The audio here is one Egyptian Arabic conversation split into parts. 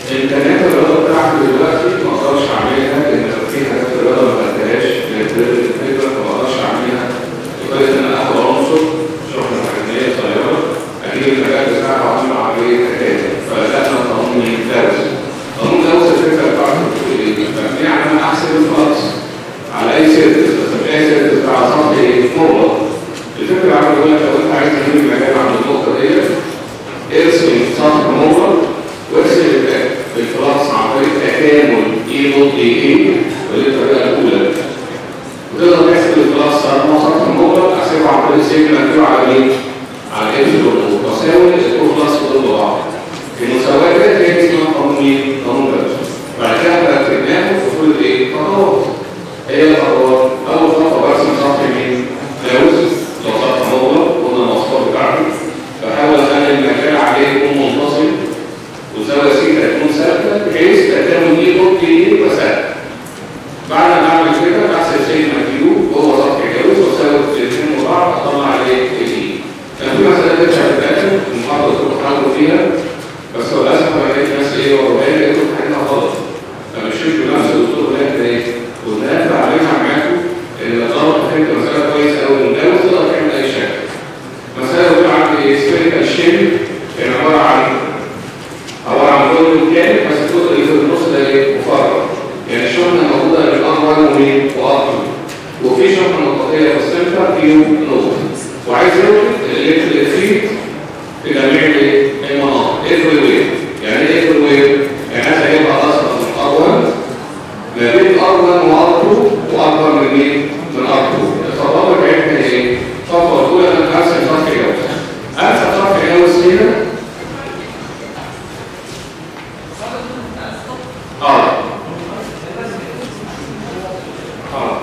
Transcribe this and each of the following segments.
الامكانيات الرياضه بتاعتي دلوقتي ما اقدرش اعملها لان لو في حاجات في الرياضه ما خدتهاش الفكره فما اقدرش اعملها بطريقه ان انا اخد عنصر شحنه مكانيه صغيره اجيب المجال بتاعها واعمل عمليه تكامل فبدانا قانون الجوز قانون الجوز الفكره بتاعته بتقول ايه؟ يعني انا احسب الفلكس على اي سيرفيس بس مش اي سيرفيس بتاع سطح ايه؟ مغلق الفكره عامل يقول لك لو انت عايز تجيب المجال عند النقطه ديت ارسم سطح مغلق وارسم الفلكس عن طريق تكامل اي نوت اي اي ودي الطريقه الاولى وتقدر تحسب الفلكس طالما سطح مغلق احسبه عن طريق سيجما كيو على مين؟ على ايبسلون وتساوي الكور فلكس ضد بعض المساواه ديت هي اسمها قانون مين؟ قانون جوز بعد كده احنا رتبناهم في كل ايه؟ خطوات هي الخطوات اول خطوه برسم سطح مين؟ جوز لو سطح مغلق قلنا المواصفات بتاعته بحاول اخلي المكان عليه يكون منتصف وزاويه سيتا تكون ثابته بحيث تكامل دي نقطه دي وثابته بعد ما اعمل كده بحسب سيجما كيو وهو سطح جوز واساوي الاثنين مع بعض اطلع عليه الاي كان في مساله بتشرح في الاخر المحاضره كنت بحاول فيها بس هو للاسف ما لقيت ناس ايه ورايا لقيته في حاجه غلط فمشيت بنفس الدكتور هناك ايه وهناك بعملها معاكم ان الطلبه فهمت مساله كويسه قوي من جوز تقدر تعمل اي شكل مساله بتقول عندي سفيريكال شيب كان عباره عن عباره عن كل كامل بس الجزء اللي في النص ده ايه مفرغ يعني الشحنه موجوده من اكبر ومين واكبر وفي شحنه مطاطيه في السنتر كيو نقطه وعايز يوجد الالكتريك فيلد في جميع الايه؟ المناطق افري ويف يعني ايه افري ويف؟ يعني عايز اجيبها اصلا من ار1 ما بين ار1 وار2 واكبر من مين؟ من ار2 الخطوات بتاعتنا ايه؟ الخطوه الاولى ان انا ارسم سطح جوز ارسم سطح جوز هنا اه اه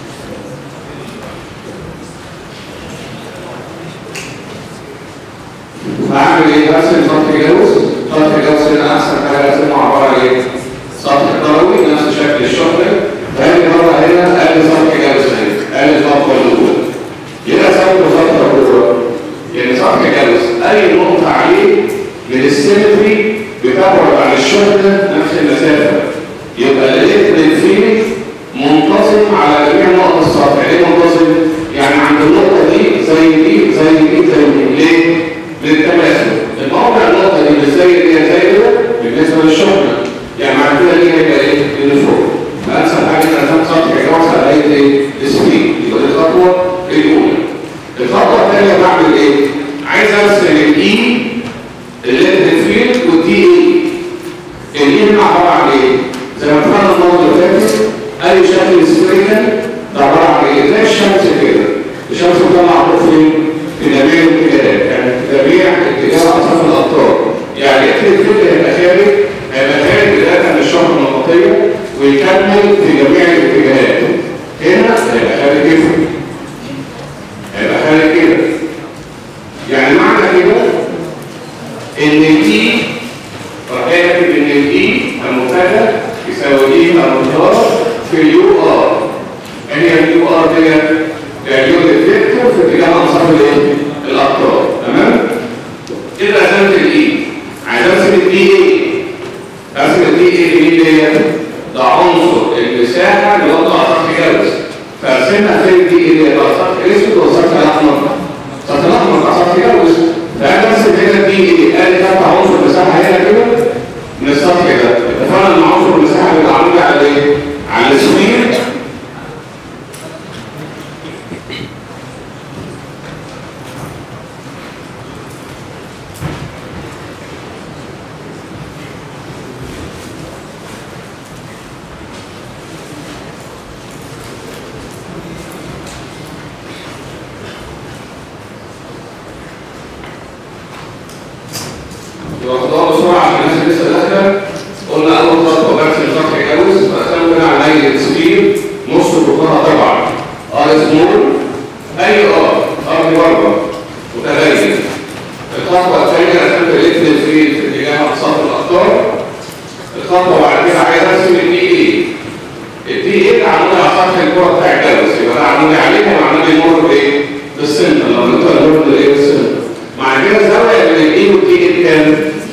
هعمل ايه؟ برسم سطح جوز سطح جوز هنا احسن حاجه ارسمه عباره عن ايه؟ سطح كروي نفس شكل الشحنه فهاجي مره هنا ادي سطح جوز هنا ادي الخطوه الاولى يبقى سطح سطح الاولى يعني سطح جوز اي نقطه عليه من السيمتري بتبعد عن الشحنه نفس المسافه يبقى الالكتريك فيلد منتظم على جميع نقط السطح ليه منتظم؟ يعني عند النقطه دي زي دي زي دي زي دي ليه؟ للتماثل الموضع النقطه دي مش زي دي زي كده بالنسبه للشحنه يعني معنى كده دي هيبقى ايه؟ اللي فوق فانسب حاجه ان انا سطح جوز على ايه ايه؟ السبيد يبقى دي الخطوه الاولى الخطوه الثانيه بعمل ايه؟ عايز ارسم الاي الالكتريك فيلد والدي اي الاي هنا عباره عن ايه؟ زي ما اتفقنا المره اللي فاتت اي شكل سفيريكال ده عباره عن ايه؟ زي الشمس كده الشمس بتطلع ضوء فين؟ في جميع الاتجاهات يعني في جميع اتجاه اطراف الاقطار يعني الالكتريك فيلد هيبقى خارج هيبقى خارج بدايه من الشحنه النقطيه ويكمل في جميع الاتجاهات هنا هيبقى خارج كده هيبقى خارج كده يعني معنى كده ان الاي رأيت ان الاي المبتدا يساوي اي المقدار في اليو ار هي اليو ار ديت اليو فيكتور في اتجاه انصاف الايه؟ الاقطار تمام؟ كده رسمت الاي عايز ارسم الدي اي ارسم الدي اي مين ديت؟ ده عنصر المساحه اللي هو سطح جوز فارسمها فين الدي اي ديت؟ سطح اسود ولا سطح احمر؟ سطح الاحمر بتاع سطح جوز فانا ارسم هنا دي ايه؟ قال لي فتح عنصر المساحه هنا كده من السطح ده اتفقنا ان عنصر المساحه بيبقى عامل على ايه؟ على السوير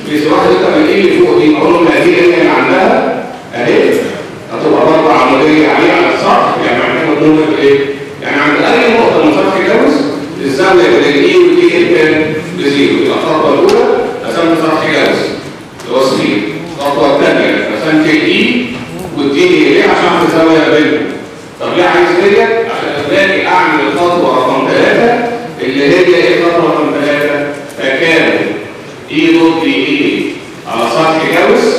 في واحد يبقى من ايه اللي فوق دي اقول له ما دي اللي عندها اهي هتبقى برضه عموديه عليه على السطح يعني معناها مضمون في ايه؟ يعني عند اي نقطه من سطح جوز الزاويه بين الاي والدي ال كام؟ بزيرو يبقى الخطوه الاولى رسمت سطح جوز اللي هو سفير الخطوه الثانيه رسمت الاي والدي ليه عشان اعمل زاويه بينهم طب ليه عايز ديت؟ عشان باجي اعمل الخطوه رقم ثلاثه اللي هي ايه الخطوه رقم ثلاثه؟ تكامل اي دوت دي اي على سطح جوز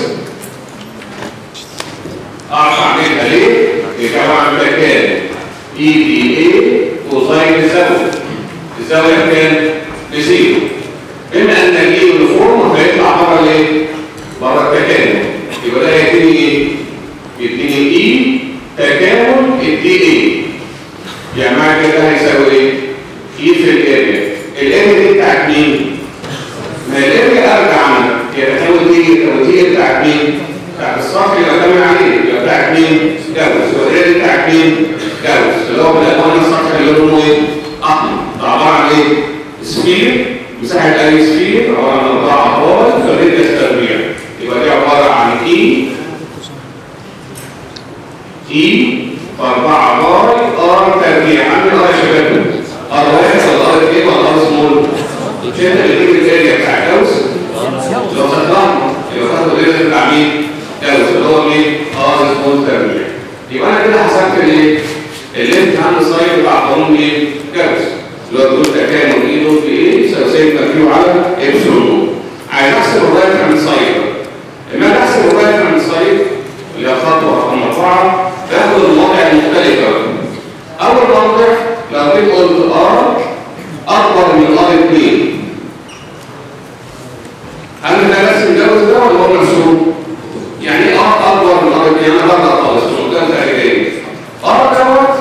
اعرف اعملها ليه؟ يبقى بعمل تكامل اي دي اي كوزين الزاويه الزاويه بكام؟ بزيرو بما ان الاي يونيفورم هيطلع بره الايه؟ بره التكامل يبقى ده يديني ايه؟ يديني اي تكامل الدي اي يعني معنى كده هيساوي ايه؟ اي في الاريا الاريا دي بتاعت مين؟ ما الاريا ارجع عنها هي تكامل دي التوزيع بتاعت مين؟ بتاعت السطح اللي بكمل عليه يبقى بتاعت مين؟ جوز والاريا بتاعت مين؟ جوز اللي هو بالالوان السطح اللي لونه ايه؟ احمر ده عباره عن ايه؟ سفير مساحه اي سفير عباره عن اربعه باي فالريديوس تربيع يبقى دي عباره عن اي اي 4 باي ار تربيع عندي ار يا شباب ار واحد ولا ار اثنين ولا ار سمول مش انت اللي تجيب الاريا بتاع جوز لو خدناها يبقى خدوا الاريا بتاع مين؟ جوز اللي هو مين؟ ار سمول تربيع يبقى انا كده حسبت الايه؟ الامتحان الصيف بتاع قانون ايه؟ جوز اللي هو بيقول تكامل اي دوت ايه يساوي سيجما كيو على ابسلون نو عايز احسب الرايت هاند سايد لما اجي احسب الرايت هاند سايد اللي هي خطوه رقم اربعه باخد المواضع المختلفه اول موضع لو جيت قلت ار اكبر من ار 2 هل ده بس متجوز ده ولا هو محسوب؟ يعني ايه ار اكبر من ار 2 انا بقدر خالص مش قدام تقريبا ار دوت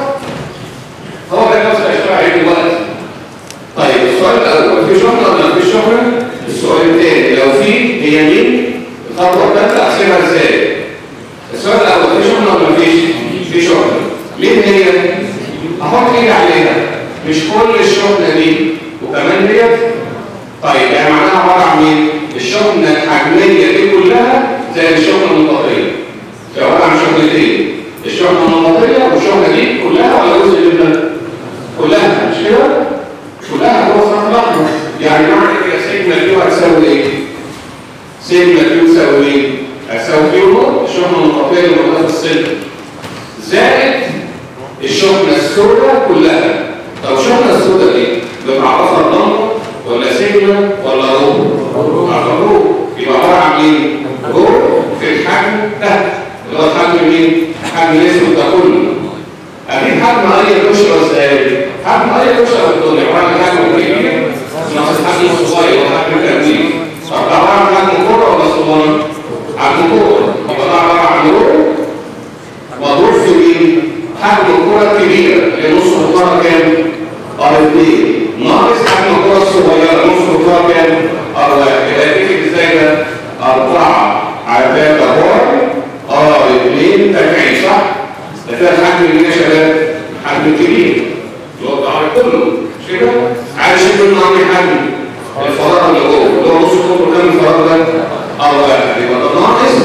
هو ده نفس الاشياء عليه دلوقتي طيب السؤال الاول في شغل ولا ما فيش شغل؟ السؤال الثاني لو في هي مين؟ الخطوه الثالثه احسبها ازاي؟ السؤال الاول في شغل ولا ما فيش؟ في شغل مين هي؟ احط ايدي عليها مش كل الشغله دي وكمان ديت طيب يعني معناها عباره عن مين؟ الشغله الحجميه دي كلها زي الشغله النقطيه هي عباره عن شغلتين الشغله النقطيه والشغله دي كلها ولا جزء منها؟ كلها مش كده؟ كلها هو خط الاحمر يعني معنى كده سيجما كيو هتساوي ايه؟ سيجما كيو تساوي ايه؟ هتساوي كيو نوت الشحنه النقطيه اللي موجوده في السلك زائد الشحنه السوداء كلها طب الشحنه السوداء دي بتعرفها الضمه ولا سيجما ولا رو؟ عارفه رو يبقى عباره عن مين؟ رو في الحجم ده اللي هو الحجم مين؟ حجم الاسود ده كله اكيد حجم اي قشره ازاي؟ حجم اي قشره في الدنيا عباره عن حجم كبير ناقص حجم صغير وحجم كبير طب ده عباره عن حجم كوره ولا صغير؟ حجم كوره يبقى ده عباره عن رو مضروب في مين؟ حجم الكوره الكبيره اللي نص الكوره كام؟ ار 2 ناقص حجم الكوره الصغيره نص الكوره كام؟ ار 1 يبقى تكتب ازاي ده؟ 4 على 3 باي ار 2 تكعيب صح؟ ده كده الحجم اللي يا شباب حجم كبير اللي هو الضعف كله مش كده؟ عايز اشيل منه عندي حجم الفراغ اللي جوه اللي هو نص الكوره كام الفراغ ده؟ ار 1 يبقى ده ناقص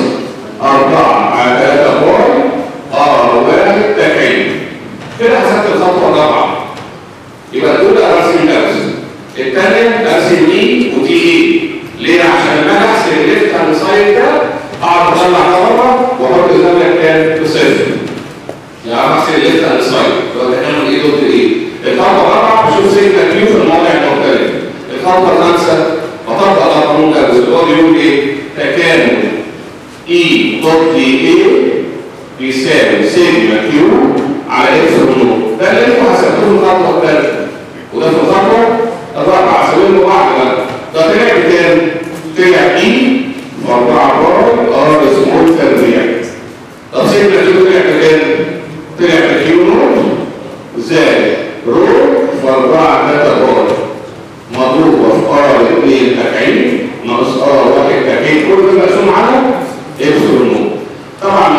4 على 3 باي ار 1 تكعيب كده حسبت الخطوه الرابعه يبقى الاولى ارسم نفس الثانيه ارسم اي ودي اي ليه عشان لما اجي احسب الليفت هاند سايد ده اعرف اطلع ده بره واحط الزاويه كام بصفر يعني احسب الليفت هاند سايد يبقى ده هنعمل ايه ضد ايه الخطوه الرابعه بشوف سيجما كيو في المواضع المختلفه الخطوه الخامسه بطبق القانون ده اللي هو بيقول ايه تكامل اي ضد اي بيساوي سيجما كيو على اكس ونور ده اللي انتوا حسبتوه في الخطوه الثالثه وده في الخطوه الرابعه سوينا بعض بقى ده طلع بكام؟ طلع اي 4 باي ار سمول تربيع طب سيجما كيو طلع بكام؟ طلع بكيو نور زائد رو في 4 3 باي مضروبه في ار 2 تكعيب ناقص ار 1 تكعيب كل ده مقسوم على اكس ونور طبعا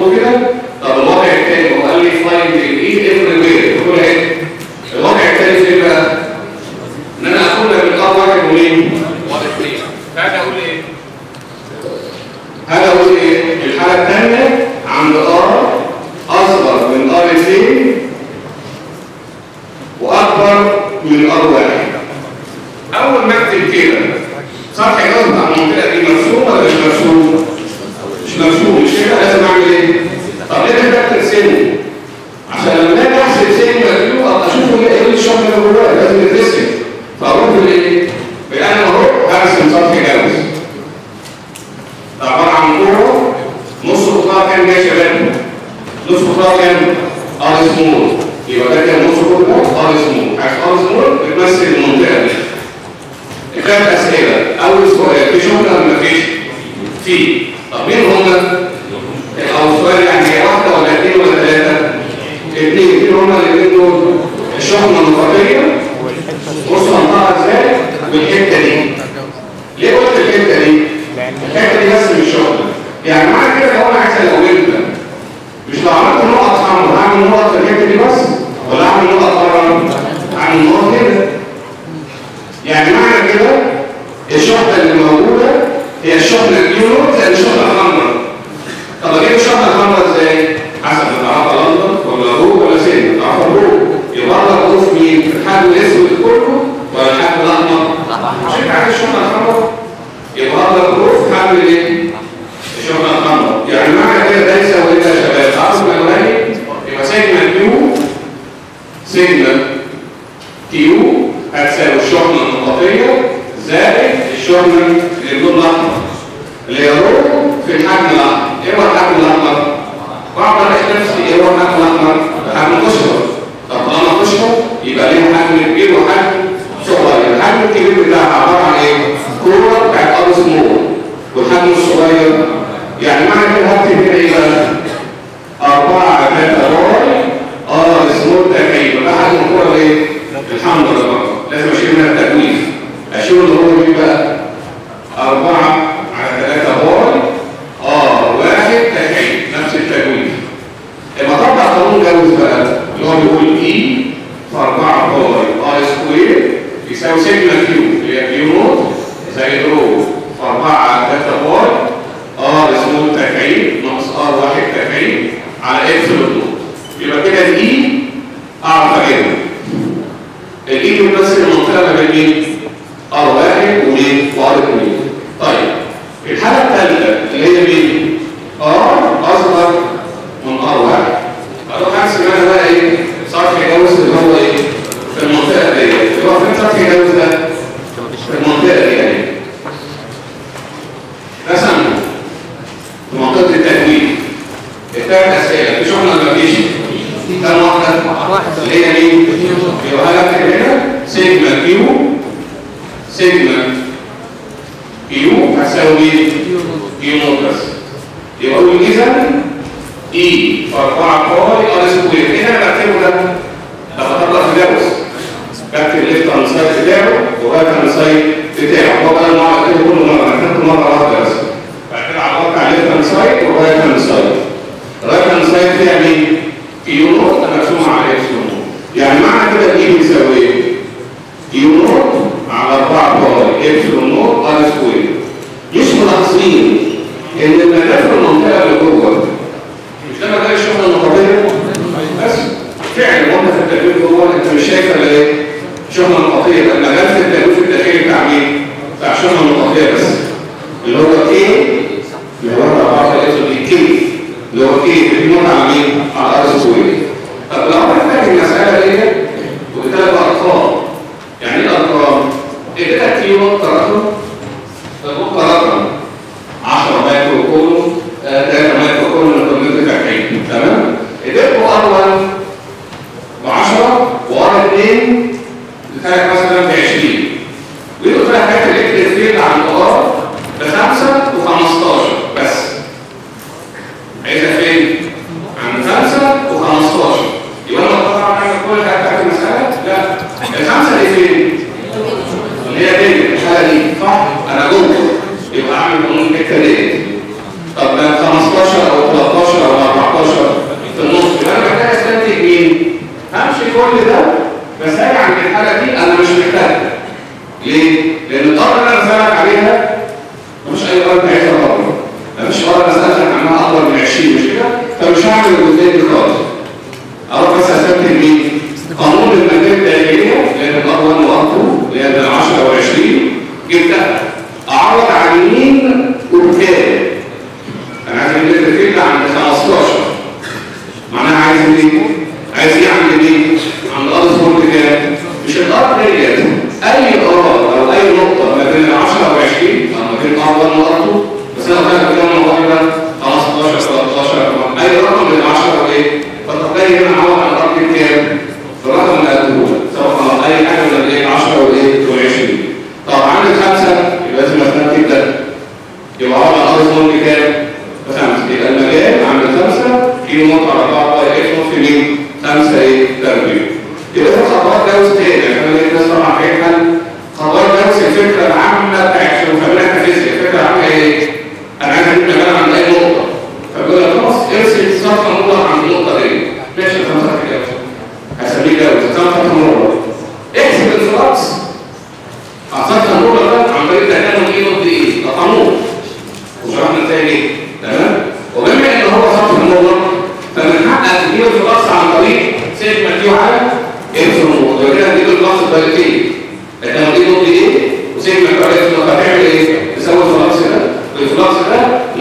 مظبوط كده طب الوضع الثاني هو قال لي فايند الايد افري وير تقول ايه الوضع الثاني فين بقى ان انا اقول لك الار واحد ومين واحد اثنين فانا اقول ايه هذا اقول ايه الحاله الثانيه عند ار اصغر من ار 2 واكبر من ار واحد اول ما اكتب كده سطح الجوز بتاع المنطقه دي مرسوم ولا مش مرسوم مش مرسوم مش كده لازم اعمل ايه طب ليه انا بكتب سن عشان لما اجي احسب سن مكتوب ابقى اشوفه ايه الشهر اللي جواه لازم يترسم فاروح بالايه يبقى انا اهو هرسم سطح جوز ده عباره عن كوره نص قطاع كام يا شباب نص قطاع كام ار سمول يبقى ده كام نص قطاع ار سمول عايز ار سمول بتمثل المنطقه دي ثلاث اسئله اول سؤال في شغل ولا مفيش في طب مين هم او سؤال يعني واحده ولا اثنين ولا ثلاثه اثنين مين هم الاثنين دول الشحنه النقطيه بصوا منطقه ازاي والحته دي ليه قلت الحته دي الحته دي بس مش شغل يعني معنى كده لو انا عايز الاولها مش لو عملت نقط حمراء هعمل نقط في الحته دي بس ولا اعمل نقط بره اعمل نقط كده يعني معنى كده الشحنه اللي موجوده هي الشحنه اليورو زي الشحنه الحمراء طب اجيب الشحنه الحمراء ازاي حسب تعرف لندن ولا رو ولا سن تعرف رو يبقى ده الظروف مين الحجم الاسود كله ولا الحجم الاحمر عشان عارف الشحنه الحمراء يبقى ده الظروف حجم الايه الشحنه الحمراء يعني معنى كده ده يساوي ايه يا شباب تعرفوا الاولاني يبقى سيجما كيو سيجما كيو هتساوي الشحنة النقطية زائد الشحنة اللون الأحمر اللي هي رو في الحجم الأحمر إيه هو الحجم الأحمر؟ بعض أسأل نفسي إيه هو الحجم الأحمر؟ حجم قشرة طب طالما قشرة يبقى ليها حجم كبير وحجم صغير الحجم الكبير بتاعها عبارة عن إيه؟ كورة بتاعت أرض سمول والحجم الصغير يعني معنى كده هكتب هنا إيه بقى؟ أربعة ثلاثة راي اه سمول تكعيب ده حجم الكورة إيه؟ الحمد لله لازم اشيل منها التجويف اشيل اللي هو مين بقى أربعة على ثلاثة باي اه واحد تكعيب نفس التجويف لما طبق قانون جوز بقى اللي هو بيقول اي في 4 باي اي سكوير يساوي سيجما كيو اللي هي كيو نوت زائد رو في 4 على 3 باي ار سمول تكعيب ناقص ار واحد تكعيب على ابسلون نوت يبقى كده الاي اعرف اجيبها الايد بتمثل المنطقه ما بين مين؟ ار واحد ومين؟ وار اثنين. طيب الحاله الثالثه اللي هي مين؟ ار اصغر من ار واحد. اروح احسب انا بقى ايه؟ سطح جوز اللي هو ايه؟ في المنطقه دي اللي هو فين سطح جوز ده؟ في المنطقه دي يعني. رسم في منطقه التكوين. الثلاث اسئله في شغل ولا مفيش؟ كم واحده؟ اللي هي مين؟ يبقى هكتب هنا سيجما كيو سيجما كيو هتساوي مين؟ كيو نوت بس يبقى اقول اذا اي في 4 باي ار سكوير ايه انا بكتبه ده؟ لما اطلع في جوز بكتب الليفت هاند سايد بتاعه والرايت هاند سايد بتاعه هو بقى المره كده كل مره انا كتبته مره واحده بس بعد كده عوضت على الليفت هاند سايد والرايت هاند سايد الرايت هاند سايد فيها مين؟ كيو نوت مقسومه على اكس نوت يعني معنى كده الاي بيساوي ايه؟ كيو نوت على 4 باي ابسلون نوت ار سكوير مش ملاحظين ان الملف المنطقه اللي جوه مش ده مجال الشغل النقطيه بس فعلا وانت في التدريب جوه انت مش شايف الا ايه؟ شغل النقطيه ده المجال في التدريب الداخلي بتاع مين؟ بتاع الشغل النقطيه بس اللي هو كي اللي هو 4 باي كي اللي هو كي بيمر على مين؟ على ار سكوير طب لو انا فاكر المساله ديت وقلت لك ارقام يعني ايه ارقام؟ اديتك كيلو نقطه رقم النقطه رقم 10 متر كولوم 3 متر كولوم الكمبيوتر تكعيب تمام؟ اديتكم ار 1 ب 10 وار 2 بتاعك مثلا ب 20 وقلت لك هات الالكتريك فيلد عند ار ب 5 و15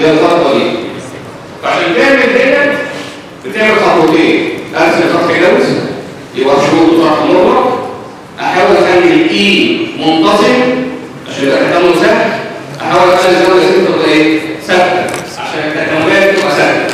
اللي هي الخطوه دي فعشان تعمل كده بتعمل خطوتين ارسم خط جوز يبقى شروط طرف مره احاول اخلي الاي منتظم عشان يبقى تكامل سهل احاول اخلي الزاويه ستة تبقى ايه ثابته عشان التكاملات تبقى ثابته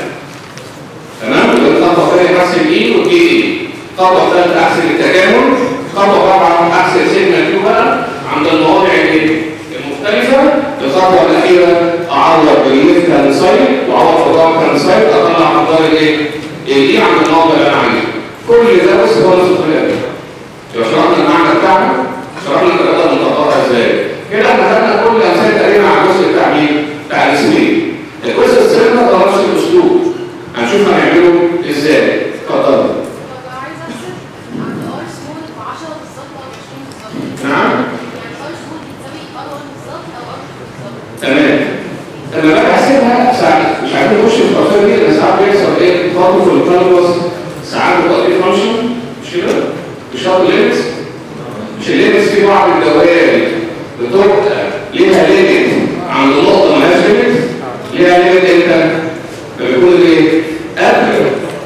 تمام يبقى الخطوه الثانيه بحسب الاي والكي اي خطوه ثالثه احسب التكامل خطوه رابعه احسب سيجما كيو بقى عند المواضع الايه المختلفه الخطوه الاخيره اعوض بالليفت هاند سايد واعوض في الرايت هاند سايد اطلع مقدار الايه الاي عند الموضع اللي انا عايزه كل ده بس هو نفس الطريقه يبقى شرحنا المعنى بتاعنا شرحنا الطريقه المطبقه ازاي كده احنا خدنا كل الامثله تقريبا على الجزء بتاع مين؟ بتاع الاسمين الجزء الثاني ده نفس الاسلوب هنشوف هنعمله ازاي اتفضل طب عايزه احسب عند ار سمول ب 10 بالظبط او 20 بالظبط نعم يعني ار سمول بتساوي ار 1 بالظبط او ار 2 بالظبط تمام لما باجي احسبها ساعات مش عارف نخش في التفاصيل دي لان ساعات بيحصل ايه تفاضل في الكالكولس ساعات بتبقى في فانكشن مش كده؟ مش شرط ليميتس مش الليميتس في بعض الدوائر بتبقى ليها ليميت عند نقطه مالهاش ليميت ليها ليميت امتى؟ لما يكون ايه؟ قبل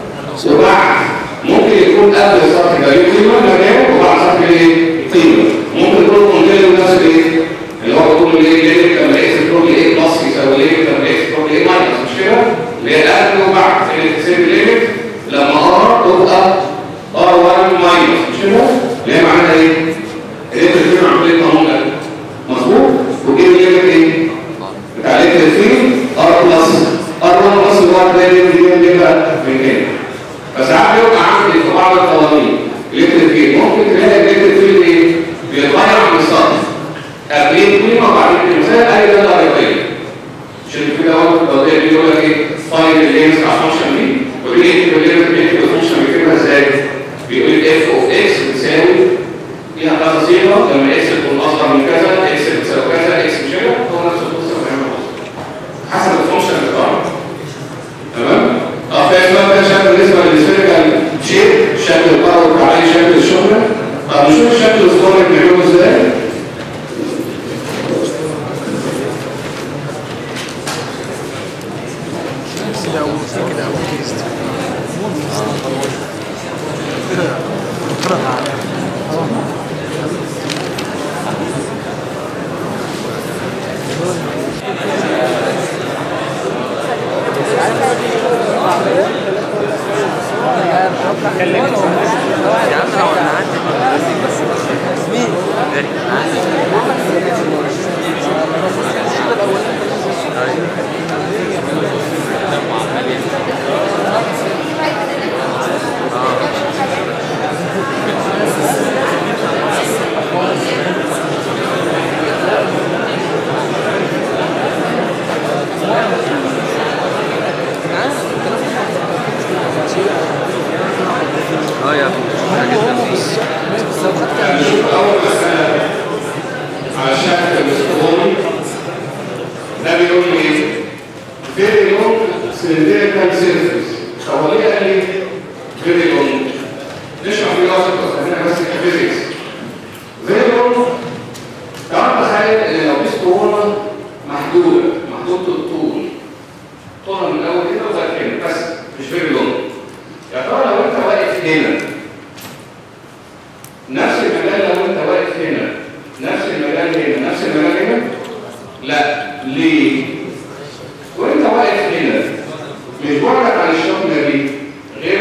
وبعد ممكن يكون قبل السطح ده ليه قيمه مكان وبعد السطح ليه قيمه ممكن يكون كونتينر نفس الايه؟ اللي هو بيقول ليه ليه لما اكس تروح لايه بلس يساوي ليه لما اكس تروح لايه ماينس مش كده؟ اللي هي قبل وبعد اللي تسيب ليميت لما ار تبقى ار 1 ماينس مش كده؟ اللي هي معناها ايه؟ اللي انت بتقول عمليه قانون ده مظبوط؟ وجيب ليميت ايه؟ بتاع الكتريك ار بلس ار 1 بلس هو ده اللي بيبقى من هنا فساعات بيبقى عندي في بعض القوانين الكتريك ممكن تلاقي الكتريك ايه؟ بيتغير عن السطح قبلين قيمه وبعدين قيمه زي اي داله رياضيه عشان كده اول القضيه دي يقول لك ايه فايند الليمس على الفانكشن دي وليه يكتب الليمس بيكتب الفانكشن بيكتبها ازاي؟ بيقول اف اوف اكس بتساوي ليها كذا صيغه لما اكس تكون اصغر من كذا اكس بتساوي كذا اكس مش كده هو نفس القصه اللي بنعملها حسب الفانكشن بتاعه تمام؟ اه فاهم بقى ده شكل بالنسبه للسفيريكال شيب شكل القرار بتاع اي شكل الشغله طب نشوف الشكل الاسطوري بنعمله ازاي؟ اه يا هنشوف أول مسألة على شكل الاسطواني ده بيقول لي ايه؟ very long cylindrical surface طب هو ليه قال لي very long؟ نشرح دي لحظة هنا بس كفيزيكس very long تعال تخيل ان لو دي اسطوانة محدودة محدودة الطول طولها من اول كده لغاية هنا بس مش very long يا ترى لو انت واقف هنا نفس المجال لو انت واقف هنا نفس المجال هنا نفس المجال هنا لا ليه وانت واقف هنا مش بعدك عن الشحنه دي غير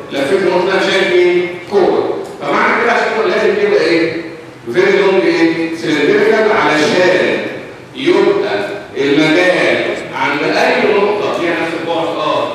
لفيت النقطه انا شايف ايه كوره فمعنى كده عشان كده لازم يبقى ايه فيري لونج ايه سيلندريكال علشان يبقى المجال عند اي نقطه فيها نفس البعد اه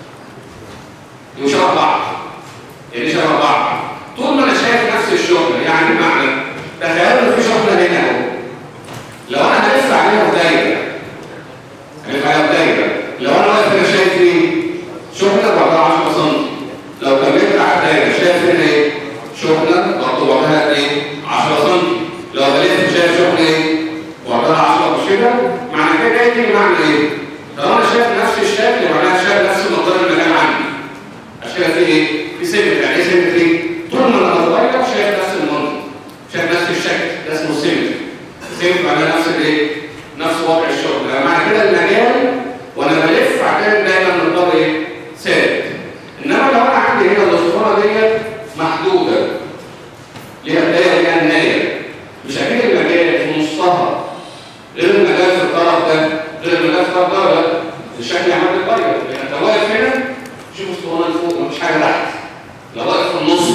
يشبه بعض يعني شبه بعض طول ما انا شايف نفس الشغل يعني بمعنى تخيلوا ان في شغله هنا اهو لو انا هلف عليها دايره هلف عليها دايره لو انا واقف هنا شايف ايه شغله بعدها 10 سم لو كملت على الدايره شايف هنا ايه شغله برضه بعدها ايه 10 سم لو بلف شايف شغله ايه بعدها 10 مش كده معنى كده يجي معنى ايه لو انا شايف نفس الشكل معناها شايف نفس مقدار المكان عندي عشان في ايه في سيمتري يعني ايه سيمتري طول ما انا صغير شايف نفس المنظر شايف نفس الشكل ده اسمه سيمتري سيمتري معناها نفس الايه نفس وضع الشغل يعني معنى كده المجال وانا بلف عشان دايما مقدار ايه ثابت انما لو انا عندي هنا الاسطوانه ديت محدوده ليها بدايه وليها نهايه مش اكيد المجال في نصها غير المجال في الطرف ده غير المجال في الطرف ده لا الشكل عمال يتغير لان انت واقف هنا شوف اسطوانه فوق مفيش حاجه تحت لو واقف في النص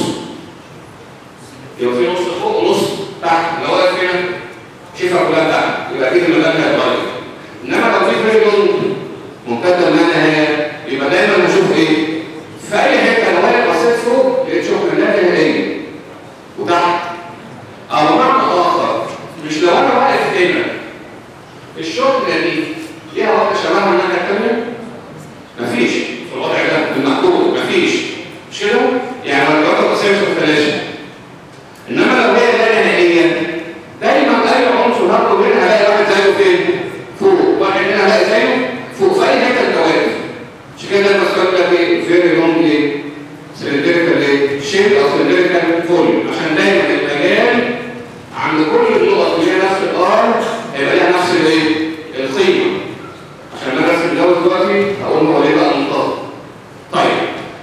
يبقى في نص فوق ونص تحت لو واقف هنا شايفها كلها تحت يبقى اكيد المكان هيتغير انما لو في فريم ممتده ما نهايه يبقى دايما نشوف ايه في اي حته لو انا بصيت فوق لقيت شغل لا نهائيه وتحت او بمعنى اخر مش لو انا واقف هنا الشغله دي ليها وضع شبهها من الناحيه الثانيه مفيش في الوضع ده المحدود مفيش مش كده يعني لو الوضع قصير في الثلاثه انما لو هي لا نهائيه دايما اي عنصر هاخده منها هلاقي واحد زيه فين فوق واحد هنا هلاقي زيه فوق في اي حته انت واقف مش كده انا بسال لك ايه فيري لونج ايه سلندريكال ايه شيب او سلندريكال فوليوم عشان دايما المجال عند كل النقط اللي هي نفس الار هيبقى ليها نفس الايه القيمه عشان انا ارسم الجو دلوقتي هقول هو ليه بقى منتظم طيب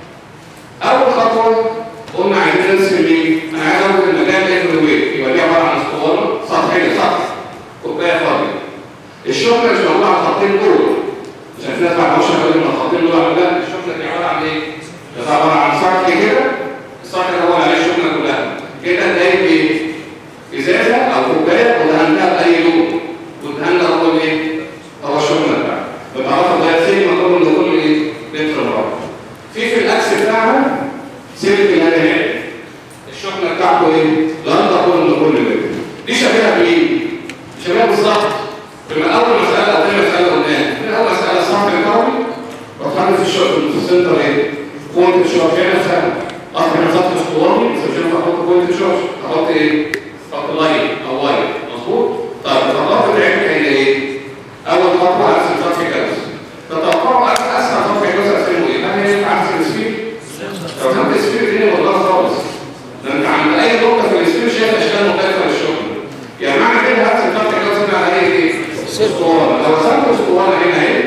اول خطوه قلنا عايزين نرسم ايه انا عايز اخد المجال ايه ويت يبقى دي عباره عن اسطوانه سطحيه سطح كوبايه فاضيه الشغله مش موجوده على الخطين دول عشان في ناس ما تعرفش ان الخطين دول على لا الشغله دي عباره عن ايه؟ ده عباره عن سطح كده السطح ده هو اللي عليه الشغله كلها كده ده ايه؟ ازازه او كوبايه ودهنتها باي لون والدهان ده هو الايه؟ هو الشغله بتاعها بتعرفها ده سيجما طبعا لكل ايه؟ لتر مربع في في الاكس بتاعها سيرك الهدايا الشحنه بتاعته ايه؟ لندا كل لكل لتر دي شبيهه بايه؟ شبيهه بالظبط لما اول مساله او ثاني مساله قلناها من اول مساله صح الكهربي وتحدد في الشغل في السنتر ايه؟ بوينت شارج هنا سهل اصلا هنا سطح اسطواني بس مش هينفع احط بوينت شارج احط ايه؟ احط لاين او واير مظبوط؟ طيب الخطوات بتاعتنا هي ايه؟ اول خطوه ارسم سطح جوز تتوقعوا اسرع سطح جوز ارسمه ايه؟ هل ينفع ارسم سفير؟ لو كانت السفير دي والله خالص ده انت عند اي نقطه في السفير شايف اشكال مختلفه للشغل يعني معنى كده هرسم سطح جوز هنا على ايه؟ اسطوانه لو رسمت اسطوانه هنا اهي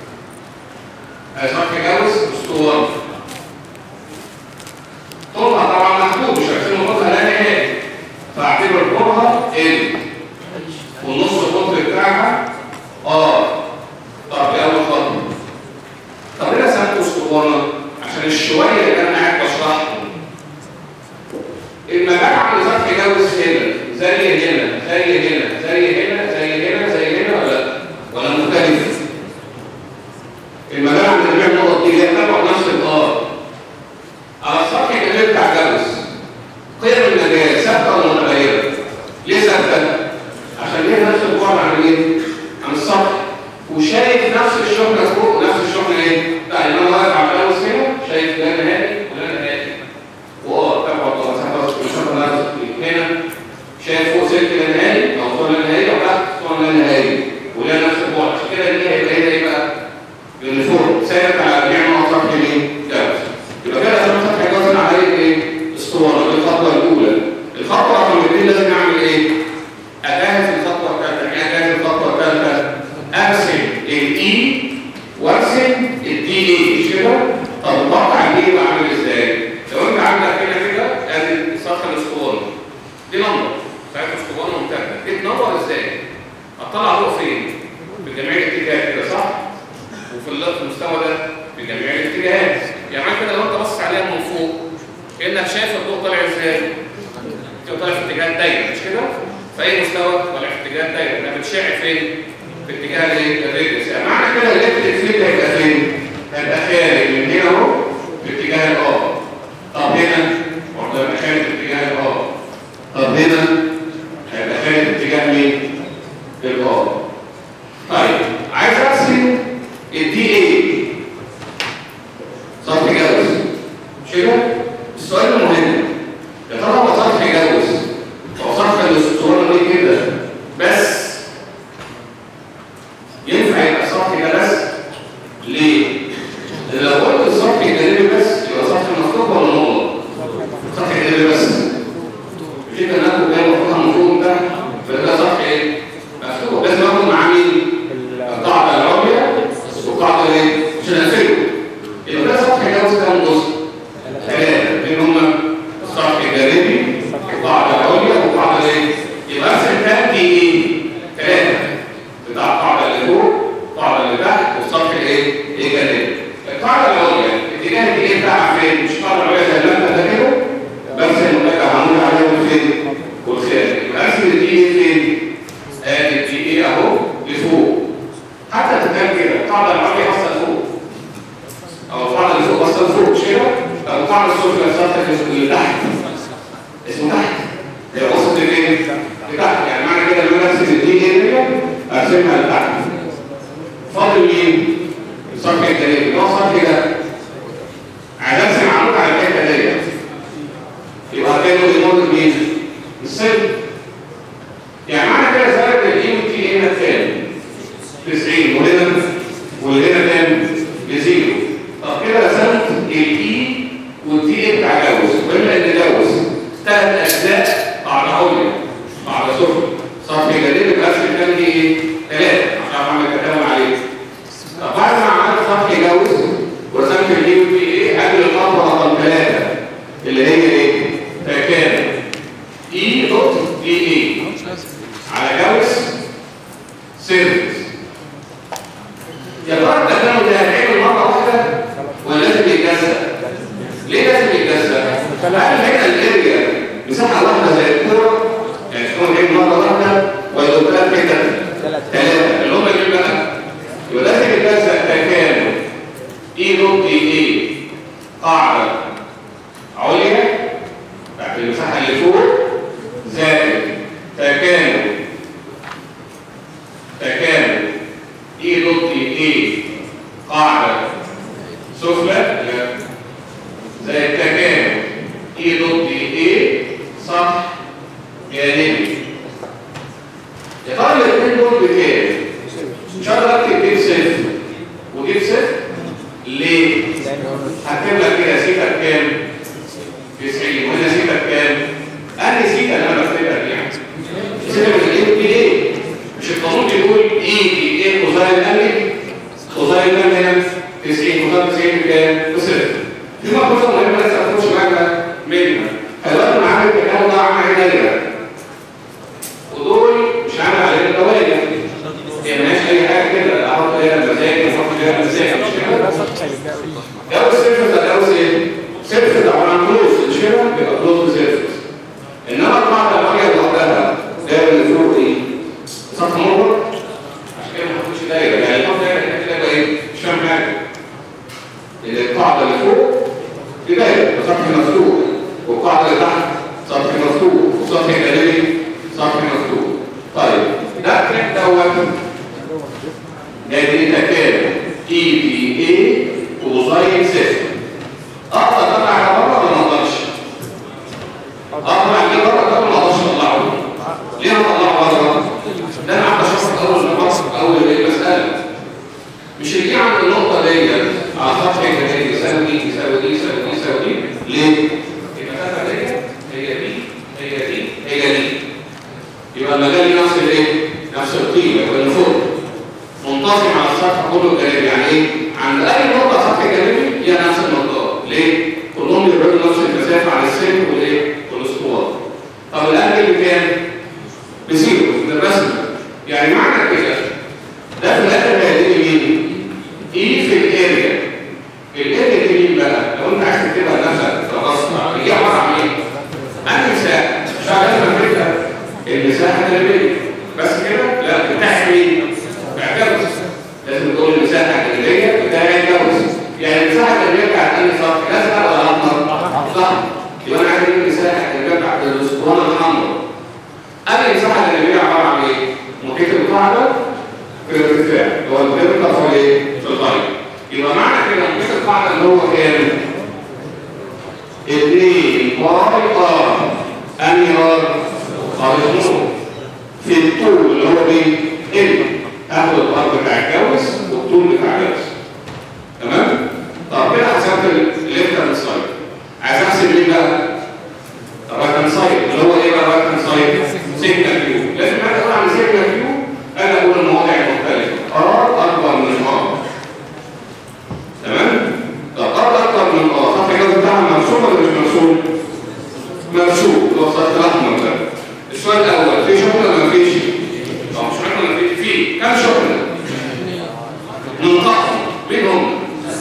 سطح جوز اسطوانه طولها طبعا محدود مش هرسمه طولها لا نهائي فاعتبر طولها ال والنص القطر بتاعها اه طب دي اول خطوه طب ليه رسمت اسطوانه عشان الشويه اللي انا قاعد بشرحهم المجال عامل سطح جوز هنا زي هنا زي هنا زي هنا زي هنا زي هنا ولا ولا مختلف المجال عند جميع النقط دي يتبع نفس الار على السطح الجميل بتاع جوز قيم المجال ثابته ولا متغيره؟ ليه ثابته؟ عشان ليه نفس البعد عن ايه؟ عن السطح وشايف نفس الشغل فوق نفس الشغل ايه؟ يعني انا واقف على الجوز هنا شايف ده نهائي وده نهائي واه تبع المسافه هنا شايف فوق سلك لا نهائي او طول لا نهائي وتحت طول لا نهائي ولا نفس البعد عشان كده دي هيبقى هنا ايه بقى؟ لان فوق ثابت على جميع نقط سطح الايه؟ جوز يبقى كده لازم سطح جوز على ايه؟ اسطوانه دي الخطوه الاولى الخطوه رقم اثنين لازم نعمل ايه؟ اجهز الخطوه الثالثه يعني اجهز الخطوه الثالثه ارسم الاي وارسم الدي اي مش كده؟ طب القطع الاي بقى عامل ازاي؟ لو انت عندك هنا كده ادي سطح الاسطوانه دي لمبه بتاعت اسطوانه ممتده دي تنور ازاي؟ هتطلع ضوء فين؟ في جميع الاتجاهات كده صح؟ وفي اللف المستوى ده في جميع الاتجاهات يعني معنى كده لو انت باصص عليها من فوق كانك شايف الضوء طالع ازاي كده طالع في اتجاه الدايره مش كده في اي مستوى طالع في اتجاه الدايره ده بتشع فين في اتجاه الايه الريديوس يعني معنى كده الالكتريك فيلد هيبقى فين هيبقى خارج من هنا اهو في اتجاه الار طب هنا برضه هيبقى خارج في اتجاه الار طب هنا هيبقى خارج في اتجاه مين الار طيب عايز ارسم الدي اي سطح جوز مش كده السؤال المهم يا ترى هو سطح جوز هو سطح الاسطوانه دي كده بس ينفع يبقى سطح ده بس ليه لأن لو قلت السطح الجانبي بس يبقى سطح مفتوح ولا نقط سطح جانبي بس كده انا اخد بالي المفروض المفروض ده فده سطح ايه مفتوح لازم اخد معاه مين القاعده العليا والقاعده ايه عشان اقفله يبقى ده سطح جوز كام جزء ثلاثه مين هم السطح الجانبي القاعده العليا والقاعده ايه يبقى ارسم كام دي ايه ثلاثه بتاع القاعده اللي فوق القاعده اللي تحت والسطح الايه الجانبي القاعده العليا اتجاه الايه بتاعها فين مش القاعده العليا زي ما انت ده كده برسم المركب عمود عليها فين والخارج يبقى ارسم الدي ايه فين ادي الدي ايه اهو لفوق حتى تتكلم كده القاعده العليا اصلا فوق او القاعده اللي فوق اصلا فوق مش كده او القاعده السفلى السطح اللي تحت اسمه تحت هي وسط الايه لتحت يعني معنى كده ان انا ارسم الدي ايه دي ارسمها لتحت فاضل مين السطح الجانبي اللي هو السطح ده عايز ارسم عمود على الحته دي يبقى كانوا يمر مين السلم يعني معنى كده زرق الاي والتي هنا كام 90 وهنا وهنا كام بزيرو طب كده رسمت الاي والتي ايه بتاع جوز بما ان جوز ثلاث اجزاء قاعده عليا قاعده سفلى سطح جانبي الرسم كان دي ايه ثلاثه عشان اعمل كلام عليه طب بعد ما عملت سطح جوز ورسمت الاي والتي ايه هاجي الخطوه رقم ثلاثه اللي هي ايه تكامل اي دوت دي اي على جوز سيرفيس يا ترى التكامل ده هيتعمل مره واحده ولا لازم يتجزأ؟ ليه لازم يتجزأ؟ هل هنا الاريا مساحه واحده زي الكوره يعني تكون هي مره واحده ولا يبقى ثلاث حتت؟ ثلاثه اللي هم دول بقى يبقى لازم يتجزأ تكامل اي دوت دي اي قاعده عليا تحت المساحه اللي فوق زائد تكامل تكامل اي دوت اي قاعده سفلى زي التكامل اي دوت اي سطح جانبي يا ترى الاثنين دول بكام؟ ان شاء الله اكتب جيب صفر وجيب صفر ليه؟ هكتب لك كده سيتا بكام؟ 90 وهنا سيتا بكام؟ انهي سيتا اللي انا بكتبها دي يعني؟ سيتا من الايه دي ايه؟ مش القانون بيقول ايه دي ايه كوزاين الالي كوزاين الالي هنا 90 كوزاين 90 بكام؟ بصفر دي ملحوظه مهمه لسه هتخش معاك منها دلوقتي انا عامل الكلام ده عامل دايره ودول مش عامل عليهم دوائر هي مالهاش اي حاجه كده احط فيها المزاج واحط فيها المزاج مش كده جو السيرفس ده جو ايه؟ سيرفس ده عباره عن كلوز مش كده؟ بيبقى كلوز سيرفس انما القاعده العليا لوحدها دايره اللي فوق ايه؟ سطح مغلق عشان كده ما حطيتش دايره يعني الخط دايره كده كده يبقى ايه؟ مش فاهم حاجه لان القاعده اللي فوق دي دايره سطح مفتوح والقاعده اللي تحت سطح مفتوح والسطح الجانبي سطح مفتوح طيب ده التراك دوت نادي تكامل اي بي اي كوزاين سيستم اقدر اطلع على بره ولا ما اقدرش؟ اقدر عليه بره ده ما اقدرش اطلعه ليه اطلعه بره؟ ده انا قاعد اشرح اول المصر اول المساله مش اللي عند النقطه ديت على سطح الجانبي يساوي دي يساوي دي يساوي دي يساوي دي ليه؟ المسافه ديت هي دي هي دي هي دي يبقى المجال نفس الايه؟ نفس القيمه يبقى اللي فوق منتظم على السطح كله الجانبي يعني ايه؟ عند اي نقطه سطح جانبي هي نفس المقدار ليه؟ كلهم بيبعدوا نفس المسافه على السلك والايه؟ والاسطوانه طب الانجل بكام؟ بزيرو من الرسم يعني معنى كده ده في الاخر هيديني مين؟ اي في الاريا الاريا مين بقى لو انت عايز تكتبها لنفسك خلاص هي عباره عن ايه؟ عن مساحه مش عارف افكر المساحه الجانبيه بس كده لا بتاعت مين؟ بتاع جوز لازم تقول المساحه الجانبيه بتاعت جوز يعني المساحه الجانبيه بتاعت انهي سطح الازرق ولا الاحمر؟ صح يبقى انا عايز اجيب المساحه الجانبيه بتاعت الاسطوانه الحمراء انا المساحه الجانبيه عباره عن ايه؟ محيط القاعده في الارتفاع هو المحيط بتاع في الايه؟ في الغايه يبقى معنى كده محيط القاعده اللي هو كام؟ 2 باي ار انهي ار؟ ار نور في الطول اللي هو ايه؟ ال هاخد الار بتاع الجوز والطول بتاع الجوز تمام؟ طب كده حسبت الليفت هاند سايد عايز احسب ايه بقى؟ الرايت هاند سايد اللي هو ايه بقى الرايت هاند سايد؟ سيجنال كيو لازم انا اقول عن سيجنال كيو انا اقول المواضع المختلفه ار اكبر من ار تمام؟ طب ار اكبر من ار خط الجوز بتاعها مرسوم ولا مش مرسوم؟ مرسوم اللي هو خط الاحمر ده السؤال الاول في شغل ولا مفيش؟ اه مش شغل ولا مفيش؟ في كم شغل؟ ننطقهم مين هم؟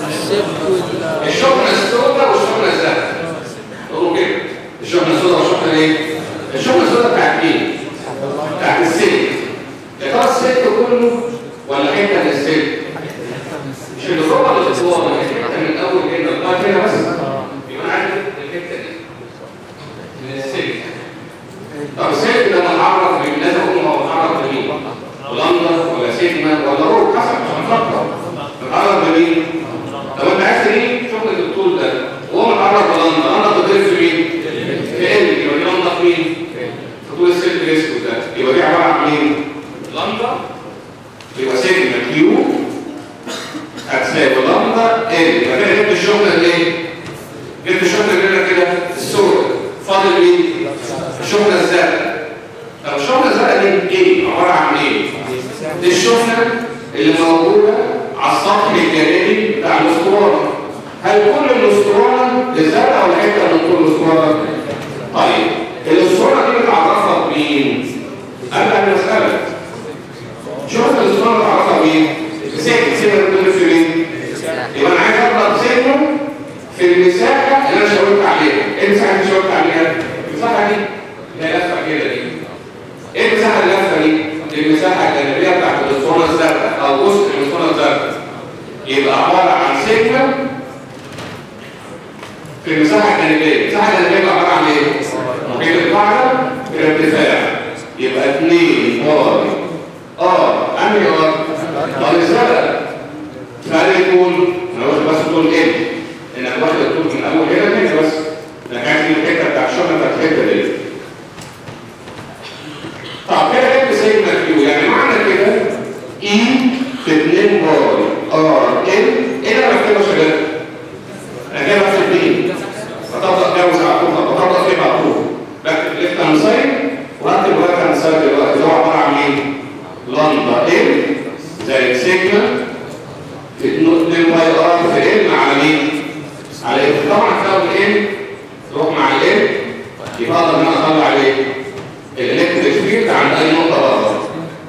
الشغل السوداء والشغل الزرقاء قولوا كده الشغل السوداء والشغل ايه؟ الشغل السوداء بتاعت مين؟ بتاعت السلك يا ترى السلك كله ولا حته من السلك؟ مش اللي فوق ولا اللي فوق ولا حته من اول هنا لغايه هنا بس يبقى انا عارف الحته دي من السلك طب السلك ده متعرف من لازم اقول هو متعرف لمين؟ لندن ولا سيجما ولا روك حسب مش هنفكر متعرف لمين؟ طب انت عايز تجيب شغل الطول ده وهو متعرف بلندن لندن بتضرب في مين؟ في ال يبقى دي لندن في مين؟ في طول السلك الاسود ده يبقى دي عباره عن مين؟ لندن يبقى سيجما كيو هتساوي لندن ال يبقى كده جبت الشغل الايه؟ جبت الشغل اللي هنا كده السود فاضل مين؟ الشغل الزرقاء طب الشغل الزرقاء دي ايه؟ عباره عن ايه؟ دي الشغله اللي موجوده على السطح الجانبي بتاع الاسطوانه هل كل الاسطوانه الزرقاء ولا حته من كل الاسطوانه؟ طيب الاسطوانه دي متعرفه بمين؟ قبل ان نسالك شوف الاسطوانه متعرفه بمين؟ سيكل سيكل بتقول في مين؟ يبقى انا عايز اضرب سيكل في المساحه اللي انا شاورت عليها، ايه المساحه اللي شاورت عليها؟ المساحه دي اللي هي لفه كده دي. ايه المساحه اللفه دي؟ دي المساحه الجانبيه بتاعت الاسطوانه الزرقاء او جزء من الاسطوانه الزرقاء. يبقى عباره عن سيجما في المساحه الجانبيه، المساحه الجانبيه عباره عن ايه؟ محيط القاعده الارتفاع يبقى 2 ار ار انهي ار؟ ار الزرقاء فقال طول انا واخد بس طول ال انك واخد الطول من اول هنا لهنا بس انك عايز تجيب الحته بتاع الشغل بتاعت الحته دي طب كده جبت سيجما كيو يعني معنى كده اي في 2 باي ار ال ايه اللي انا بكتبه يا شباب؟ انا جايبها في 2 بطبق جوز على طول بطبق فيه على طول بكتب ليفت هاند سايد وهكتب رايت هاند سايد دلوقتي اللي هو عباره عن مين؟ لندا ال زي سيجما في 2 باي ار في ال على مين؟ على ال طبعا هتاخد ال تروح مع ال يبقى اقدر ان انا اطلع عليه الالكتريك فيلد عند اي نقطه بره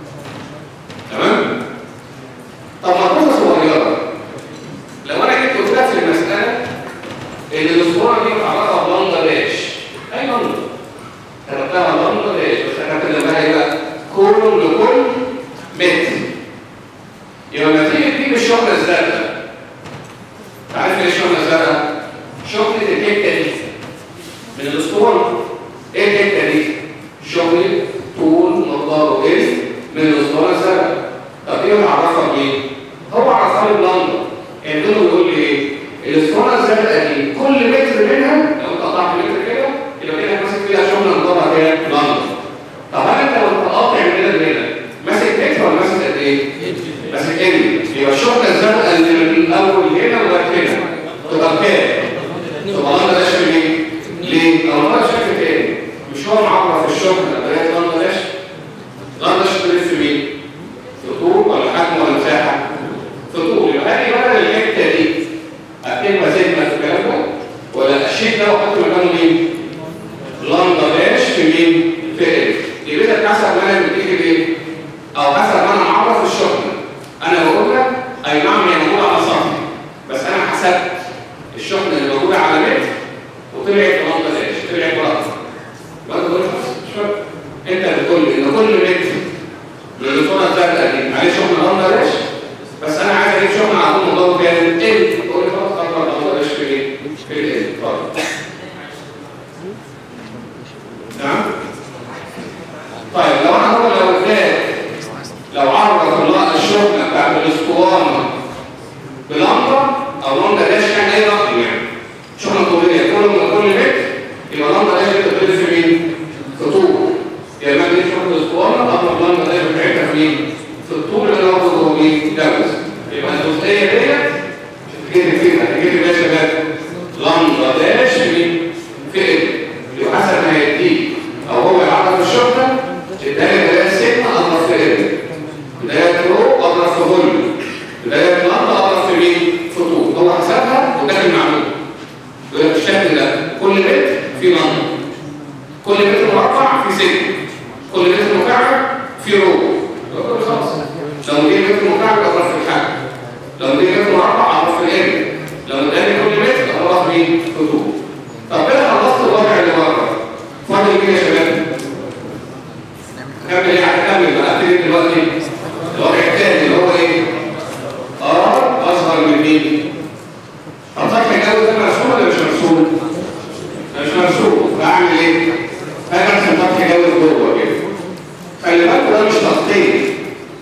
تمام طب ملحوظه صغيره لو انا جيت قلت لك في المساله ان الاسطوانه دي متعلقه بلندا اي لندا كتبتها لندا داش بس انا كاتب لها ايه بقى كولوم لكل متر يبقى لما تيجي تجيب الشغله الزرقاء عارف ايه الشغله الزرقاء؟ شغله الحته دي من الاسطوانه ايه الحته دي؟ شغل طول مقداره ايه من الاسطوانه الزرقاء طب ايه معرفها بايه؟ هو عرفها لي بلندن يعني دول بيقول لي ايه؟ الاسطوانه الزرقاء دي كل متر منها لو انت قطعت متر كده يبقى كده ماسك فيها شغل مقدارها كام؟ بلندن طب هل انت لو قاطع من هنا لهنا ماسك متر ولا ماسك قد ايه؟ ماسك ان يبقى الشغله الزرقاء اللي من اول هنا لغايه هنا تبقى كام؟ تبقى لندن داش في مين؟ ليه؟ او لندن شكل تاني مش هو معرف الشغل بدايه لندن داش لندن داش بتلف في مين؟ في طول ولا حجم ولا مساحه؟ في طول يبقى هذه بدل الحته دي اكتبها سيجما في الكلام ده ولا الشيت ده واحط مكانه مين؟ لندن داش في مين؟ في ال يبقى ده حسب ما انا بتيجي ايه؟ او حسب ما انا معرف الشغل انا بقول لك اي نعم هي موجوده على سطح بس انا حسبت الشحنه اللي موجوده على متر وطلعت لمبه داش طلعت برقم يبقى انت تقول خلاص مش فارق انت بتقول لي ان كل متر من الصوره الزرقاء دي عليه شحنه لمبه داش بس انا عايز اجيب شحنه على طول مضاد كام؟ ال تقول لي خلاص اكبر لمبه داش في ايه؟ في ال اتفضل نعم طيب لو انا هو لو اداك لو عرض الله الشحنه بتاعت الاسطوانه بلمبه او لمبه داش يعني اي رقم يعني شحنه طوليه كل ما كل متر يبقى لمبه داش بتتضرب في مين؟ في طول يبقى ما دي شحنه الاسطوانه اضرب لمبه داش بتاعتها في مين؟ في الطول اللي انا واخده هو مين؟ دوز يبقى الجزئيه ديت كده كده هتجيب يا شباب لمبه داش في مين؟ في ال يبقى حسب ما هيديك او هو يعرف الشحنه الدايره بدايه سيجما اضرب في ال بدايه رو اضرب في فوليوم بدايه لمبه اضرب في مين؟ في طول هو حسبها وداخل معلومه يقول لك الشكل ده كل متر في لمبه كل متر مربع في سيجما كل متر مكعب في رو يقول خلاص لو دي متر مكعب اضرب في الحجم لو دي متر مربع اضرب في ال لو اداني كل متر اضرب مين؟ في طول طب كده خلصت الوضع اللي بره فاضل مين يا شباب؟ كمل ايه هكمل بقى ابتدي دلوقتي الوضع الثاني اللي هو ايه؟ ار اصغر من مين؟ طب سطح الجو ده مرسوم ولا مش مرسوم؟ مش مرسوم فاعمل ايه؟ هاجي ارسم سطح جو جوه كده خلي بالكوا ده مش تخطيط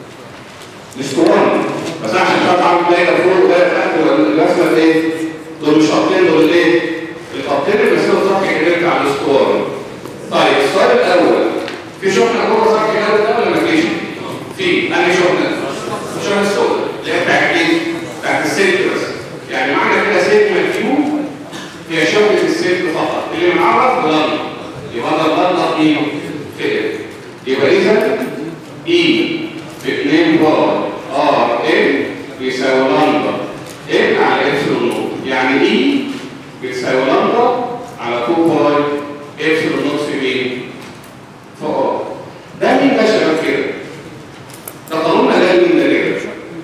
مش اسطوانه بس عشان خاطر اعمل دايره فوق ودايره تحت الرسمه ايه؟ دول مش خطين دول ايه؟ الخطين اللي بيسيبوا سطح كبير على الاسطوانه طيب السؤال الاول في شحنه جوه سطح الجو ده ولا مفيش؟ في انهي شحنه؟ الشحنه السوداء اللي هي بتاعت ايه؟ بتاعت السلك بس يعني معنى كده سلك مكتوب هي شحنه السلك فقط اللي معرف بلند يبقى ده بلند ايه؟ في ايه؟ يبقى اذا اي في 2 بار ار ام بيساوي لمبه ام على ابسلون نوت يعني اي بتساوي لمبه على 2 باي ابسلون نوت في مين؟ في ار ده مين ده شباب كده؟ ده قانوننا ده مين ده كده؟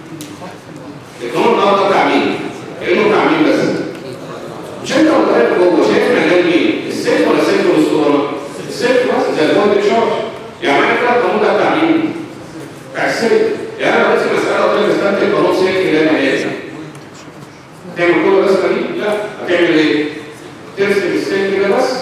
القانون النهارده بتاع مين؟ كانه بتاع مين بس؟ مش انت ولا جوه شايف مجال مين؟ السيف ولا السيف والاسطوانه؟ السيف بس زي الفولت شارج يعني معنى كده القانون ده بتاع مين؟ بتاع السيف يعني انا بس مساله قلت لك استنتج قانون سيف كده ما هي تعمل كل الرسمه دي؟ لا هتعمل ايه؟ ترسم السيف كده بس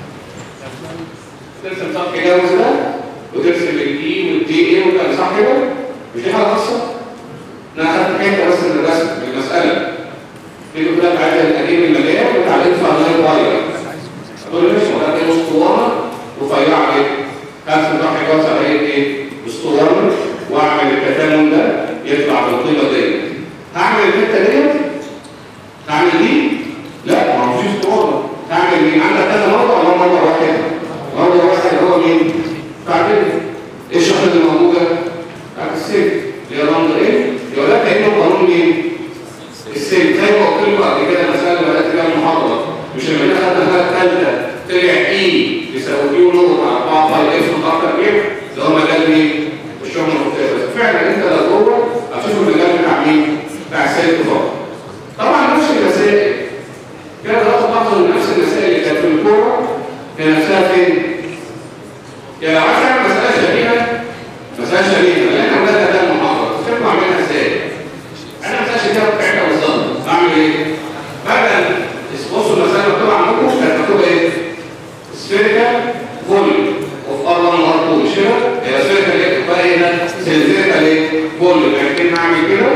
ترسم سطح جوز ده وترسم الاي والدي ايه وكده صح كده؟ مش دي حاجه خاصه؟ انا اخدت حته بس من الرسم من المساله في كده عايز القديم المليان وتعليق في الله باير تقول لي ماشي ولا دي اسطوانه رفيعه كده هرسم سطح جوز على ايه؟ اسطوانه واعمل التكامل ده يطلع بالقيمه ديت هعمل الحته ديت هعمل دي لا ما هو فيش اسطوانه هعمل مين عندك كذا مره ولا مره واحده مره واحده هو مين بعدين ايه الشحنه اللي موجوده بتاعت السلك اللي هي رمز ايه يقول لك كانه قانون مين السلك زي ما قلت لكم قبل كده المساله اللي بدات فيها المحاضره مش لما احنا خدنا الحاله الثالثه طلع اي يساوي كيو نور على 4 باي اف اكتر كده اللي هو مجال مين الشغل المختلف فعلا انت لو جوه هتشوف المجال بتاع مين بتاع السلك فقط طبعا نفس المسائل كده تاخد لحظه من نفس المسائل اللي كانت في الكوره هي نفسها فين؟ يعني لو عايز تعمل مساله شبيهه مساله شبيهه لان احنا بدأنا ده المحاضره تفكروا اعملها ازاي؟ انا مساله شبيهه بتاعتها بالظبط اعمل ايه؟ بدل بصوا المساله مكتوبه عندكم كانت مكتوبه ايه؟ سفيريكال فوليوم اوف ار 1 وار 2 مش كده؟ هي سفيريكال ايه؟ بقى ايه ده؟ سفيريكال ايه؟ فوليوم يعني كده نعمل كده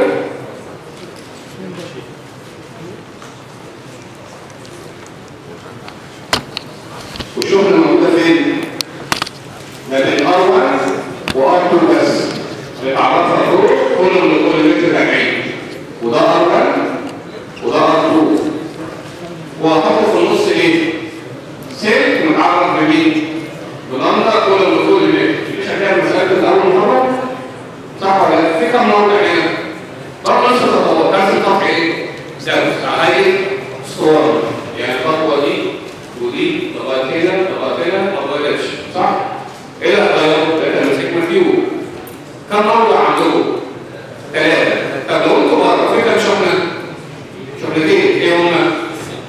وشوفنا موجوده فين؟ ما بين ار1 وار2 بس اللي اتعرفنا دول كل من كل متر 40 وده ار1 وده ار2 وهحط في النص ايه؟ سلك متعرف بمين؟ بلندا كل من كل متر مش هتعمل مسألة الأول مرة؟ صح ولا لا؟ في كم مرة هنا؟ برضه نفس الخطوات نفس الخط ايه؟ زوج على ايه؟ اسطوانة يعني الخطوة دي ودي لغايه هنا لغايه هنا لغايه اتش صح؟ ايه اللي هتغيروا؟ ثلاثه مسك مديون كم موضع عندكم؟ ثلاثه طب لو انتوا بره في كام شحنه؟ شحنتين ايه هما؟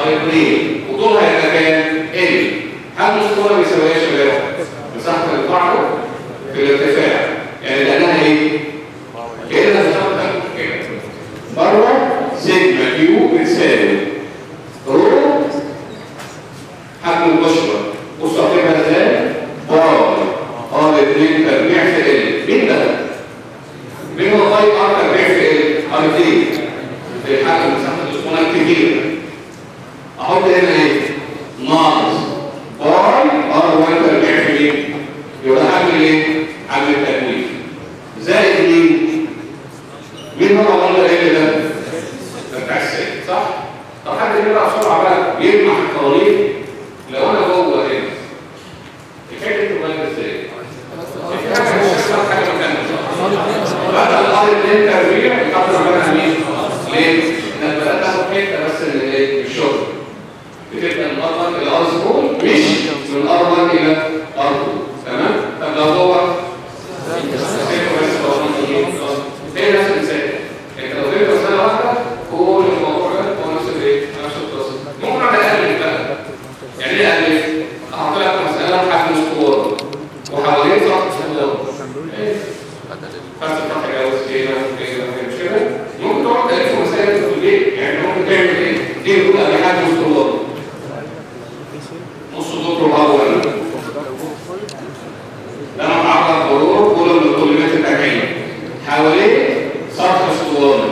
اي 2 وطولها هيبقى كام؟ ال هل نص طولها بيساوي ايه يا شباب؟ مساحه القاعده في الارتفاع يعني لانها ايه؟ كده هتاخد كده بره سيجما كيو بتساوي رو حجم البشره بصوا هتبقى ازاي؟ باي ار 2 تربيع في ال مين ده؟ مين هو باي ار تربيع في ال؟ ار 2 في حجم مساحه الاسطوانه الكبيره احط هنا ايه؟ ناقص باي ار 1 تربيع في مين؟ يبقى حجم ايه؟ حجم التكوين زائد مين؟ مين هو قلنا ايه ده؟ ده بتاع السيد صح؟ طب حد يقرا بسرعه بقى يلمح القوانين لو انا جوه هنا الفكره تبقى ازاي؟ في حاجه مش هتحصل حاجه مكانها بعد الارض اللي انت تربيع يقدر منها مين؟ ليه؟ انك بدات تاخد حته بس من الايه؟ من الشغل بتبقى من ار 1 الى ار 0 مش من ار 1 الى ار 2 تمام؟ طب لو هو هي نفس المثال انت لو جبت مساله واحده كل الموضوع ده هو نفس الايه؟ نفس القصه ممكن اقعد اقلب بقى يعني ايه اقلب؟ احط لك مساله حجم اسطوانه وحوالين سطح اسطوانه بس الفتح جواز كده كده مش كده ممكن تقعد تقلب مسائل في البيت يعني ممكن تعمل ايه؟ دي تقول ادي حجم اسطوانه نص دكتور اول لما تعرض مرور كل من الكلمات التابعين حواليه سطح اسطواني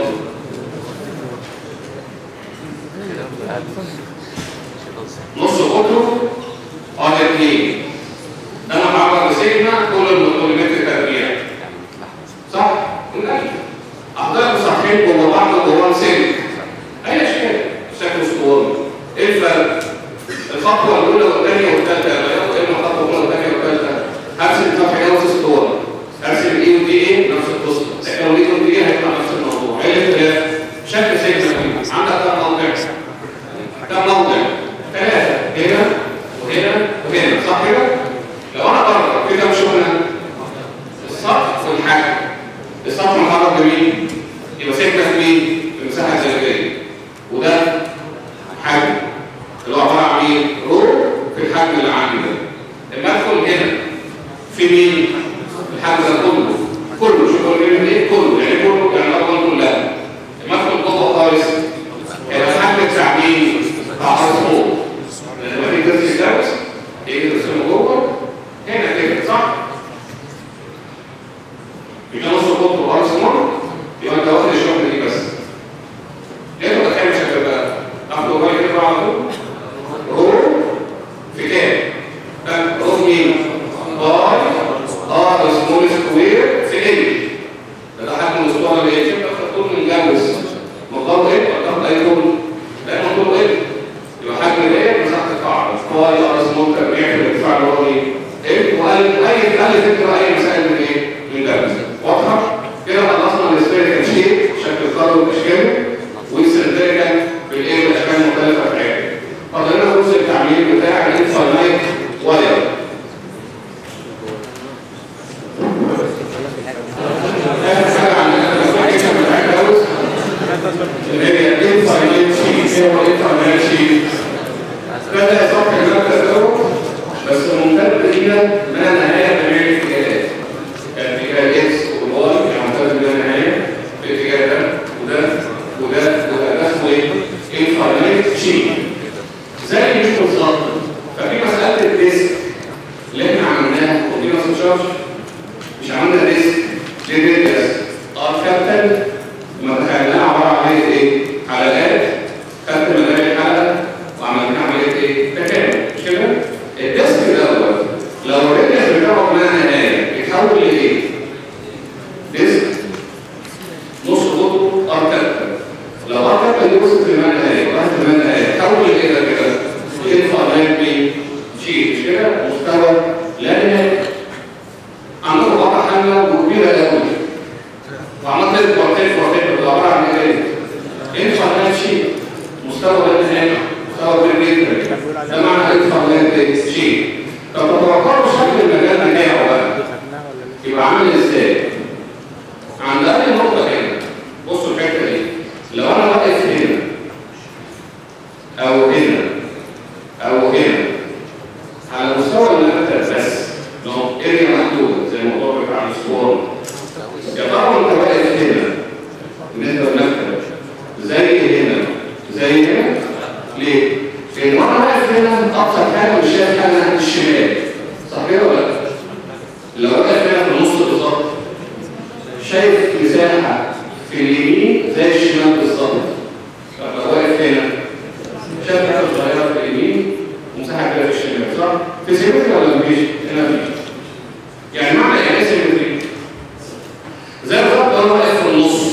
نص قطره ار 2 ده انا معرض لسيجما كل من الكلمات التابعين صح؟ ونقل احضر سطحين جوه بعض جوه سلك اي اشكال شكل اسطواني ايه الفرق؟ الخطوه الاولى والثانيه والثالثه يبقى اما الخطوه الاولى والثانيه والثالثه هرسم الفتح جوز اسطوانه ارسم الاي ودي ايه نفس القصه لكن لو الاي ودي ايه هيطلع نفس الموضوع ايه الاختلاف شكل سيجما فيه عندك كم موضع كم موضع ثلاثه هنا وهنا وهنا صح كده لو انا بره في كام شغله السطح والحجم السطح محرك بمين يبقى سيجما في مين في المساحه الزجاجيه وده حجم اللي هو عباره عن مين رو في الحجم اللي عندي ده لما ادخل هنا في مين الحجم ده كله كله شوفوا الجنب ايه كله يعني كله يعني الارقام كلها لما ادخل جوه خالص هيبقى الحجم بتاع مين بتاع ارسمو لما تيجي ترسم الدرس تيجي ترسمه جوه هنا كده صح يبقى نص قطر وارسمو يبقى انت واخد الشغل دي بس ايه اللي بتعمل شكل بقى اخده بالي كده على طول رو في كام رو مين باي ار سمول سكوير في ال ده حجم الاسطوانه اللي هي شبه خطوط متجوز مقدار ايه مقدار اي طول لا مقدار ايه يبقى حجم الايه مساحه القاعده باي ار سمول تربيع في الارتفاع اللي هو ايه ايه وقال اي اي فكره اي مسائل من ايه من ده واضحه كده خلصنا السبيريكال شيب شكل القرن والاشكال والسندريكال بالايه والاشكال المختلفه بتاعتها فاضل لنا جزء التعمير بتاع الانفاينايت واير اخر حاجه عندنا الابلكيشن بتاع الجوز اللي هي الانفاينايت شيت ايه هو الانفاينايت شيت بدأ صفحة المبدأ الأول بس ممتد إلى ما نهاية جميع الاتجاهات اتجاه اكس والواي يعني ممتد إلى نهاية في الاتجاه ده وده وده وده ده اسمه ايه؟ انفاينايت شيت زي مش بالظبط ففي مسألة الديسك اللي احنا عملناها ودي ما تشارج مش عملنا ديسك للريديوس ار كابتل لما تخيلناها عبارة عن ايه؟ حلقات خدت مدار الحلقة وعملنا عملية ايه؟ تكامل مش كده؟ الديسك دوت لو الريديوس بتاعه ما نهاية يتحول لايه؟ ديسك نص قطره ار كابتل لو ار كابتل دي وصلت لما نهاية راحت لما نهاية تحول لايه ده كده؟ انفاينايت مين؟ شيء مش كده؟ مستوى لا نهاية عندكم قطعة حاملة وكبيرة قوي وعملت تكبر تكبر تكبر ده عبارة عن ايه؟ انفاينايت شيء مستوى لا نهاية مستوى كبير جدا ده معنى انفاينايت شيء طب تتوقعوا شكل المجال بتاعه بقى يبقى عامل ازاي؟ عند اي نقطة هنا بصوا الحتة دي لو انا واقف هنا او هنا او هنا على مستوى المركز بس لو اريا محدوده زي الموضوع بتاع الاسطوانه يا ترى انت واقف هنا بالنسبه للمكتب زي هنا زي هنا ليه؟ لان وانا واقف هنا اكتر حاجه مش شايف حاجه ناحيه الشمال صح كده ولا لا؟ لو واقف هنا في النص بالظبط شايف مساحه في اليمين زي الشمال بالظبط طب لو واقف هنا شايف حاجه صغيره في اليمين ومساحه كبيره في الشمال صح؟ في سيمتري ولا مفيش؟ هنا مفيش يعني معنى يعني ايه سيمتري؟ زي بالظبط لو انا واقف في النص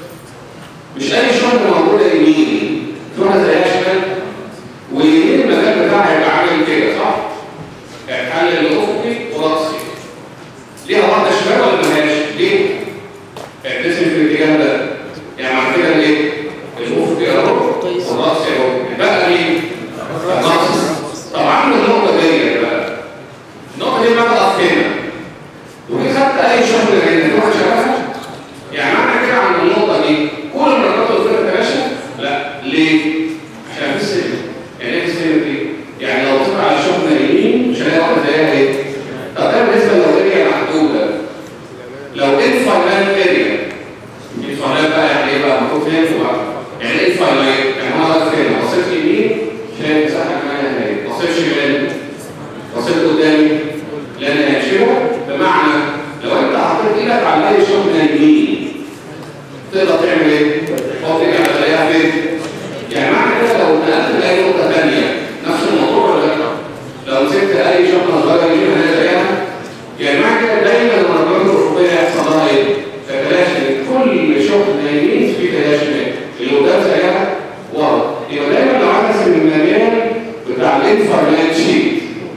مش اي شغله موجوده يمين في واحده زيها شمال واليمين المجال بتاعها هيبقى عامل كده صح؟ الحل الافقي وراسي ليها واحده شمال ولا ملهاش؟ ليه؟ اعتزم في الاتجاه ده يعني معنى كده ايه؟ الافقي اهو والراسي اهو بقى مين؟ الراسي طب عامل النقطه دي بقى النقطه دي بقى اقف هنا ودي خدت اي شغل هنا في واحد شغالها يعني معنى كده عند النقطه دي كل المرات اللي قلت لك يا باشا لا ليه؟ عشان في السلم يعني ايه السلم دي؟ يعني لو طلع على شغل يمين مش هلاقي واحده زيها ايه؟ طب ده بالنسبه لو اريا محدوده لو انفاينال اريا انفاينال بقى يعني ايه بقى؟ المفروض فين بقى؟ يعني ايه انفاينال؟ يعني انا واقف هنا بصيت يمين شايف مساحه كمان اهي بصيت شمال بصيت قدامي لا انا هشيلها بمعنى لو انت حطيت ايدك على اي شغل يمين تقدر تعمل ايه؟ تحط ايدك على تلاقيها فين؟ يعني معنى كده لو نقلت لاي نقطه ثانيه نفس الموضوع ولا لا؟ لو مسكت اي شغله صغيره يمين هتلاقيها يعني معنى كده دايما لما الرجل الافقيه يحصل لها ايه؟ تتلاشى كل شغل يمين في تلاشي اللي قدام زيها ورا يبقى دايما لو عكس المجال بتاع الانفرمنت شيت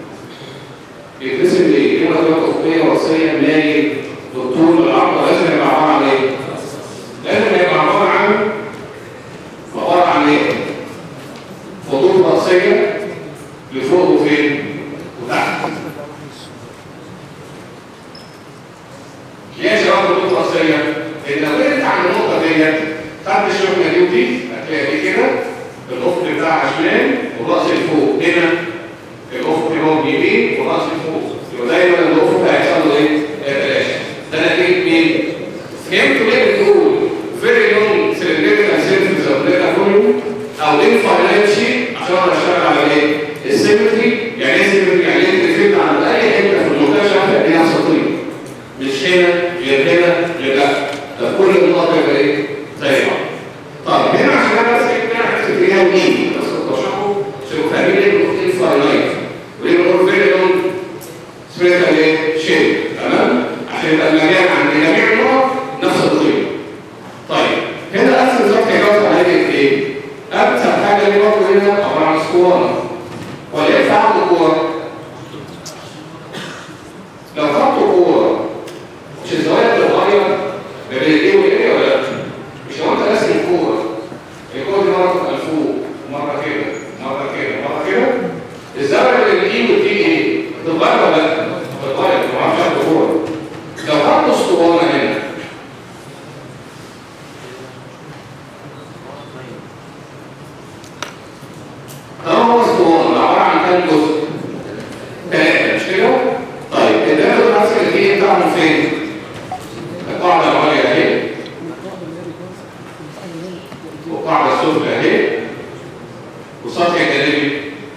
بيترسم ليه؟ ليه مجال افقيه راسيه مايل بالطول بالعرض لازم يبقى عباره عن ايه؟ لازم يبقى عباره عن عباره عن ايه؟ خطوط راسيه لفوق وفين؟ وتحت ليه يا شباب خطوط راسيه؟ لان لو انت عند النقطه ديت خدت الشغله دي ودي هتلاقي دي كده الافق بتاعها شمال والراس لفوق هنا الافق هو يمين والراس لفوق يبقى دايما الافق هيحصل له ايه؟ هيتلاشى ده نتيجه مين؟ فهمتوا ليه بتقول فيري لونج سيلندريكال سيرفيس اوف ليتا فوليوم او انفاينايت شيت عشان انا اشتغل على ايه؟ السيمتري يعني ايه سيمتري؟ يعني انت فهمت عن اي حته في المنطقه شايفها ليها سطرين مش هنا غير هنا غير لا طب كل النقط يبقى ايه؟ زي بعض طيب هنا عشان انا بس كده هكتب فيها مين بس كنت بشرحه عشان فاهمين ليه بنقول انفاينايت وليه بنقول فيري لونج سبيريتال ايه؟ شيب تمام؟ عشان يبقى المجال عند جميع النقط نفس القيمه طيب هنا اسهل ظبط هيجاوب على هيئه ايه؟ ابسط حاجه دي برضه هنا عباره عن اسطوانه ولا ايه عقد كوره؟ لو خدتوا كوره مش الزوايا بتتغير ما بين الايه والايه ولا لا؟ مش لو انت راسم كوره الكوره دي مره تبقى لفوق مره كده مره كده مره كده الزاويه بين الايه والدي ايه؟ بتتغير ولا لا؟ بتتغير ما اعرفش اخد كوره لو خدتوا اسطوانه هنا طالما هو اسطوانه عباره عن كام جزء؟ ثلاثه مش كده؟ طيب الداتا دول نفس الايه بتاعهم فين؟ القاعده العليا اهي والقاعده السفلى اهي والسطح الجانبي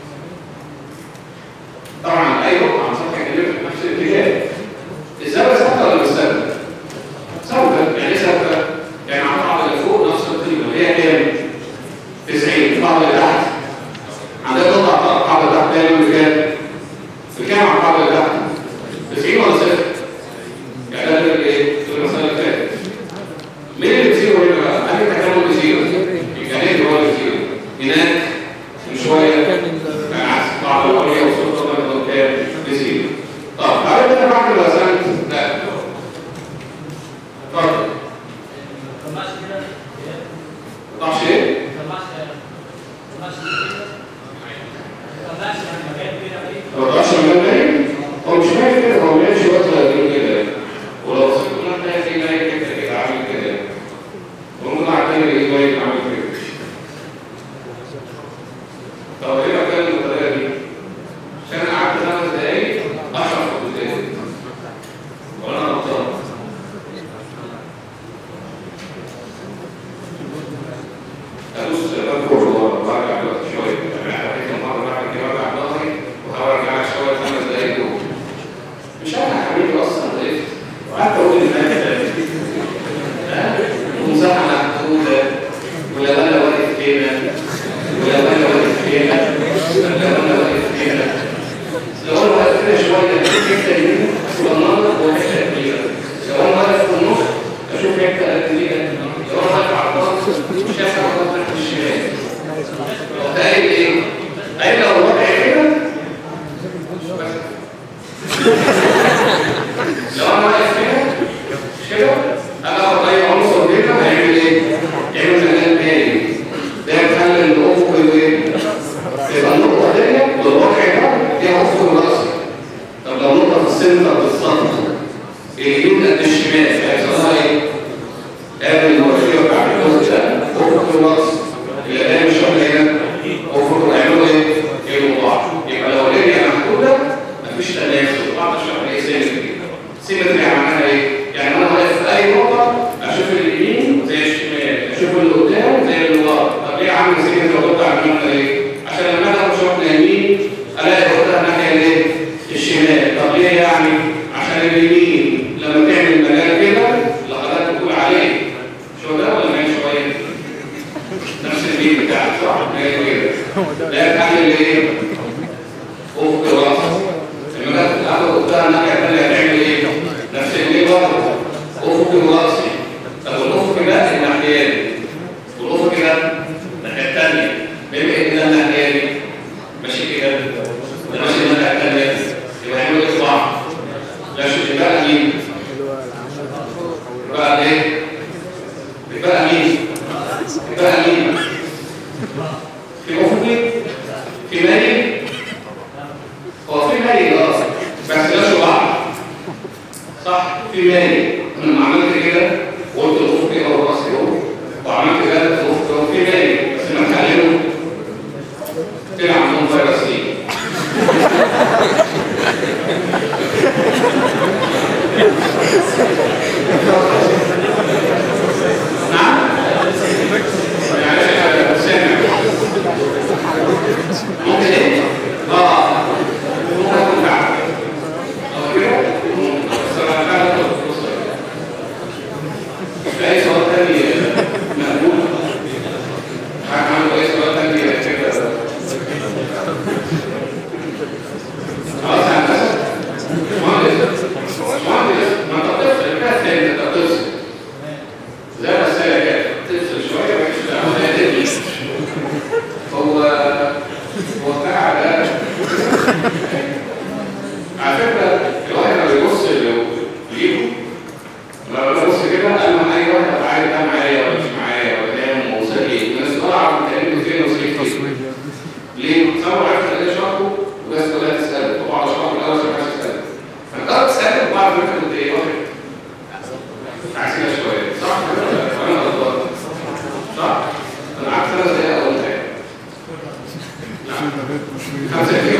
طبعا اي نقطه عن سطح الجانبي في نفس الاتجاه الزاويه ثابته ولا مش ثابته؟ ثابته يعني ايه ثابته؟ يعني على القاعده اللي فوق نفس القيمه اللي هي كام؟ 90 القاعده اللي تحت عندنا نقطه القاعده اللي تحت دايما بكام؟ بكام على القاعده اللي تحت؟ 90 ولا صفر؟ يعني ده غير ايه؟ غير المسألة اللي فاتت. مين اللي بيزيرو هنا بقى؟ أنهي تكامل بيزيرو؟ يعني ايه هو اللي بيزيرو؟ هناك من شوية عكس بعض الأولياء والسلطة ده كام؟ بيزيرو. طب تعالى كده بعد ما رسمت لا اتفضل. ما طلعش ايه؟ ما طلعش من باين؟ هو مش باين كده هو ماشي وقت قديم كده ولو بصيت كمان تلاقي في باين كده كده عامل كده وممكن على التاني يلاقيه باين عامل كده لو انا واقف هنا لو انا واقف هنا شويه اشوف حته يمين صغننه وحته كبيره لو انا واقف في النص اشوف حته قد كده لو انا واقف على الارض شايف الارض تحت الشمال طب ده قايل ايه؟ قايل لو الوضع كده لو انا واقف هنا مش كده انا اخد اي عنصر هنا هيعمل ايه؟ يعمل مجال تاني ده يخلي الافق ايه؟ يبقى النقطه دي بالواقع ده دي افق راسي طب لو نقطه في السنتر بالظبط اليمين قد الشمال هيحصل لها ايه؟ قابل المرشيه بتاع الجزء ده افق راسي اللي ده مش هنا افق هيعملوا ايه؟ يجوا بعض يبقى لو الاريا محدوده مفيش تناسب بعض الشرح ايه سيمتري سيمتري معناها ايه؟ يعني انا واقف في اي نقطه اشوف اليمين زي الشمال اشوف اللي قدام زي اللي ورا طب ليه عامل سيمتري وقلت عملنا ايه؟ عشان لما انا مش رحنا يمين الاقي قدام الناحيه الايه؟ الشمال طب ليه يعني؟ عشان اليمين لما تعمل مجال كده اللي حضرتك بتقول عليه شو ده ولا ماشي شويه؟ نفس البيت بتاعك صح؟ هي كده لا تعمل ايه؟ افق راسك المجال بتاعته قدام الناحيه الثانيه هتعمل ايه؟ نفس اللي برضه افق راسي طب الافق ده الناحيه دي والافق ده الناحيه الثانيه بما ان ده الناحيه دي ماشي كده ده ماشي الناحيه الثانيه يبقى يعملوا ايه في بعض؟ لا شوف يبقى مين؟ يبقى ايه؟ يبقى مين؟ يبقى مين؟ في افقي في مالي هو في مالي اه بس لا شبع صح في مالي انا لما عملت كده قلت الافقي او راسي اهو وعملت كده الافقي اهو في مالي بس لما اتكلموا طلع عندهم فيروس سي نعم يعني سامع ممكن ايه؟ اه ممكن اكون فعلا اه كده؟ بس انا فعلا بص في اي سؤال تاني مقبول؟ حد عنده اي سؤال تاني كده؟ خلاص يا هندسه؟ مهندس مهندس ما انت بتفصل كده تاني انت بتفصل زي ما السنه كده تفصل شويه مش دعوه تدرس هو هو بتاع ده على فكره الواحد لما بيبص ليه لما ببص كده انا اي واحد ابقى عارف ده معايا ولا مش معايا ولا نام ووصل ايه الناس طالعه من تقريبا فين وصلت فين ليه؟ سبب عرفت قد ايه شرحه والناس كلها تساله طبعا شرحه الاول عشان ما حدش يساله فانت تساله وبعد ما كنت ايه واحد عكسنا شويه صح كده ولا انا غلطان صح؟ انا عكس انا زي اول حاجه خمسة كيلو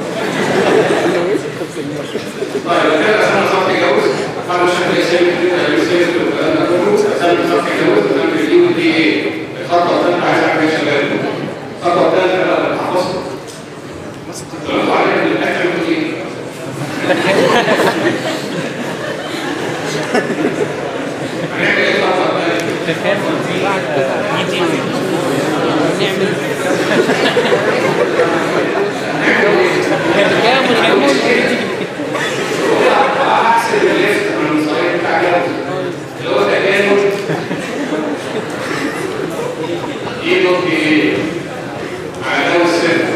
طيب كده أسامة صف يتجوز بعد الشكل يسامي كده يسامي والكلام ده كله أسامة صف يتجوز وتعمل دي ودي إيه؟ الخطوة الثالثة عايز أعمل إيه يا شباب؟ الخطوة الثالثة بقى بتحفظها تقولوا عليها الأكل بتقول إيه؟ هنعمل إيه الخطوة الثالثة؟ احسن الليفت من الصغير بتاع جوز اللي هو تجانب ايده بايه على دو السن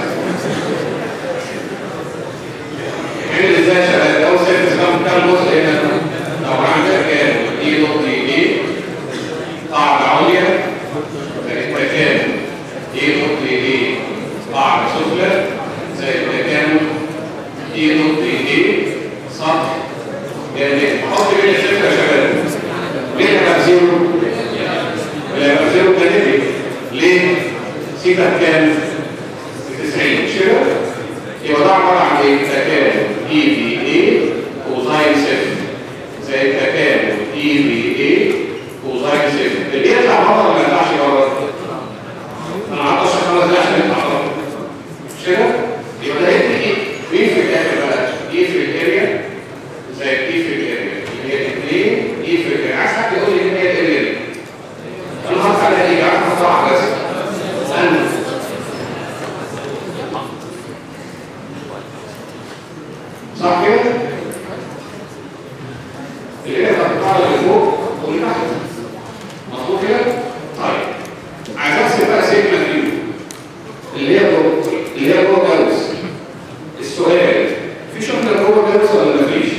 عمل ازاي يا شباب دو السن كم كم جزء هنا طبعا تجانب ايده بايه قاعده عليا تجانب ايده بايه قاعده سفلى زي التجانب ايده بايه سطح جانبي حط بين الفكره يا شباب ليه انا بزيرو ولا بزيرو جانبي ليه سيتا كام 90 مش كده يبقى ده عباره عن ايه تكامل اي بي اي كوزاين صفر زي التكامل اي بي اي كوزاين صفر اللي يطلع بره ما يطلعش بره انا عطش خمس دقايق عشان يطلع بره مش كده يبقى ده يدي ايه مين في الاخر بقى ايه في الاريا زي ايه في الاريا اللي هي اثنين ايه في الاريا عايز حد يقول لي ان هي الاريا دي انا هحط عليها ايه عارف احطها على بس انا صح كده؟ اللي هي هتطلع اللي فوق واللي تحت مظبوط كده؟ طيب عايز احسب بقى سيجما كيو اللي هي جوه اللي هي جوه جوز السؤال في شغل جوه جوز ولا مفيش؟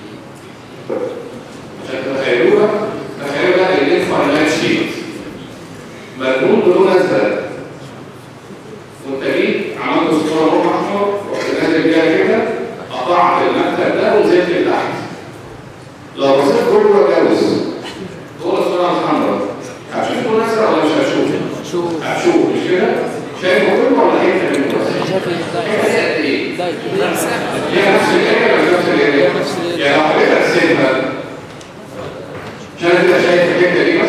عشان تتخيلوها تخيلوا بقى الانفاينات شيت مجنون بدون ازرق وانت جيت عملت صوره لون احمر ورحت نازل بيها كده قطعت المكتب ده ونزلت لتحت لو بصيت جوه جوز جوه الصوره الحمراء هتشوف لون ازرق ولا مش هتشوف؟ شو هتشوف مش كده؟ شايف كله ولا حته منه بس؟ شايف حته قد ايه؟ دايت هي نفس الاريا ولا نفس الاريا؟ نفس الاريا. يعني لو حبيت ارسمها عشان كده شايف الحته دي بس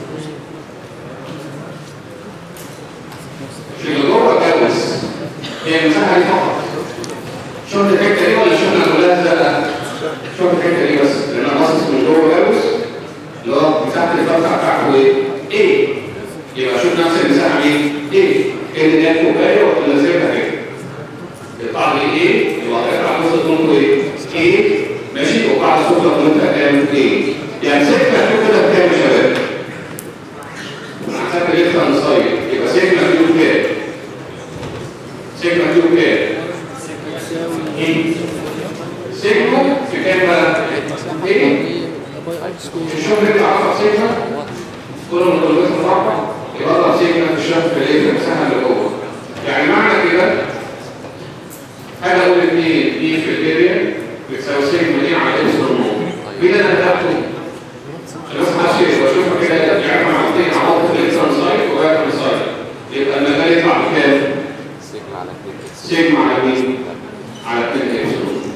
مش اللي جوه الجوز هي المساحه دي فقط شفت الحته دي ولا شفنا كلها زرقاء؟ شفت الحته دي بس لان انا باصص من جوه الجوز اللي هو مساحه الفتحه بتاعته ايه؟ ايه؟ يبقى شوف نفس المساحه مين؟ ايه؟ كان دي كوبايه ولا سيبها كده؟ يطلع لي ايه؟ يبقى هيطلع نص طنطه ايه؟ ايه؟ ماشي وقاعده سفلى طنطها كام؟ ايه؟ يعني سيجما كيو كده بكام يا شباب؟ انا حسبت لسه نصاير يبقى سيجما كيو كام؟ سيجما كيو كام؟ ايه؟ سيجما في كام بقى؟ ايه؟ باي الت سكول الشغل اللي عرفها سيجما كل ما كل مربع يبقى اضرب سيجما في الشهر في الايه؟ في المساحه اللي جوه يعني معنى كده حاجه اقول 2 دي في الاريا بتساوي سيجما دي على اكس بالنور مين اللي انا كتبته؟ عشان بس محدش بشوفها كده يعني مع الاثنين عوض في الانسان سايد وباك سايد يبقى المجال يطلع بكام؟ سيجما على 2 اكس سيجما على مين؟ على 2 اكس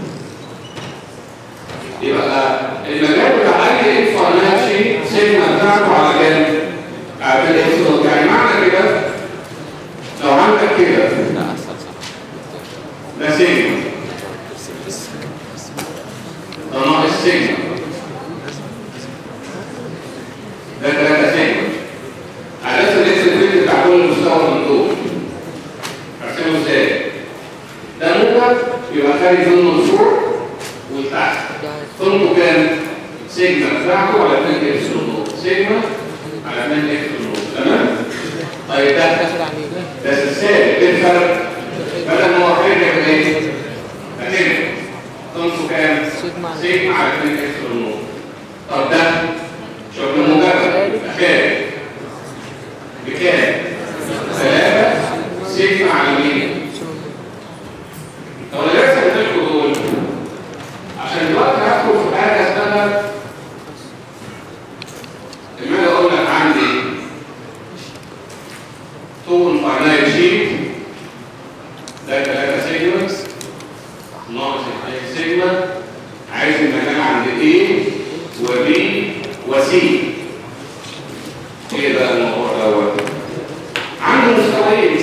يبقى المجال بتاع اي انفورماتشي سيجما بتاعته على كام؟ على 2 اكس يعني معنى كده لو عندك كده لا اسهل صح ده سيجما ده ناقص سيجما ده 3 سيجما على اساس الاكس الفيلد بتاع كل مستوى من دول ارسمه ازاي؟ ده موجب يبقى خارج منه الفوق والتحت طنطه كام؟ سيجما بتاعته على 2 اكس بالنور سيجما على 2 اكس بالنور تمام؟ طيب ده داخل عليه ده سلسال ايه الفرق؟ بدل ما هو خارج يبقى ايه؟ هتبقى طنطه كام؟ سيجما على سيجما على 2 اكس بالنور طب ده شغل مجرد بكام؟ بكام؟ 3 سيجما على مين؟ طب انا ليه سميت لكم دول؟ عشان دلوقتي هدخل في حاجه اسمها لما اجي اقول لك عندي طول فاينايت شيت ده 3 سيجما ناقص 2 سيجما عايز المكان عند A و B و C ايه بقى الموضوع دوت؟ عنده مستويين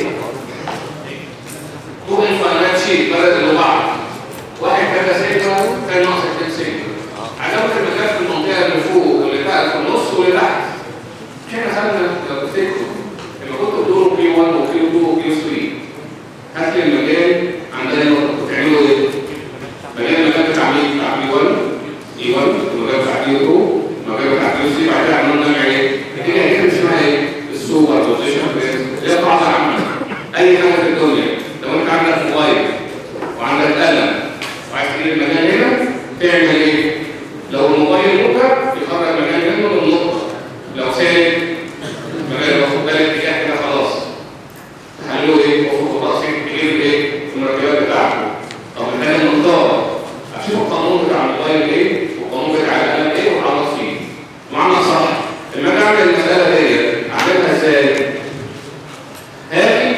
طول الفاينات شيت بلد اللي بعض واحد كذا سيجما ثاني ناقص 2 سيجما علامة المكان في المنطقة اللي فوق واللي تحت في النص واللي تحت احنا خدنا لو تفتكروا لما كنت بتقولوا كيو 1 وكيو 2 وكيو 3 هات لي المجال عندنا كنتوا بتعملوا ايه؟ مجال المجال بتاع مين؟ بتاع بي 1 اي 1 المجال بتاع بي 2 المجال بتاع بي 3 بعد كده عملنا نعمل ايه؟ الدنيا هي اسمها ايه؟ السوبر بوزيشن اللي هي قاعده عامه اي حاجه في الدنيا لو انت عندك موبايل وعندك قلم وعايز تجيب المجال هنا تعمل ايه؟ لو الموبايل موجب يخرج مجال منه للنقطه لو سالب مجال واخد بالك اتجاه كده خلاص حلو ايه؟ وفق راسي تجيب ايه؟ في المركبات بتاعته طب محتاج المقدار اشوف القانون بتاع الموبايل ايه والقانون بتاع القلم ايه وخلاص فيه معنى صح لما اجي اعمل المساله ديت اعملها ازاي؟ هاجي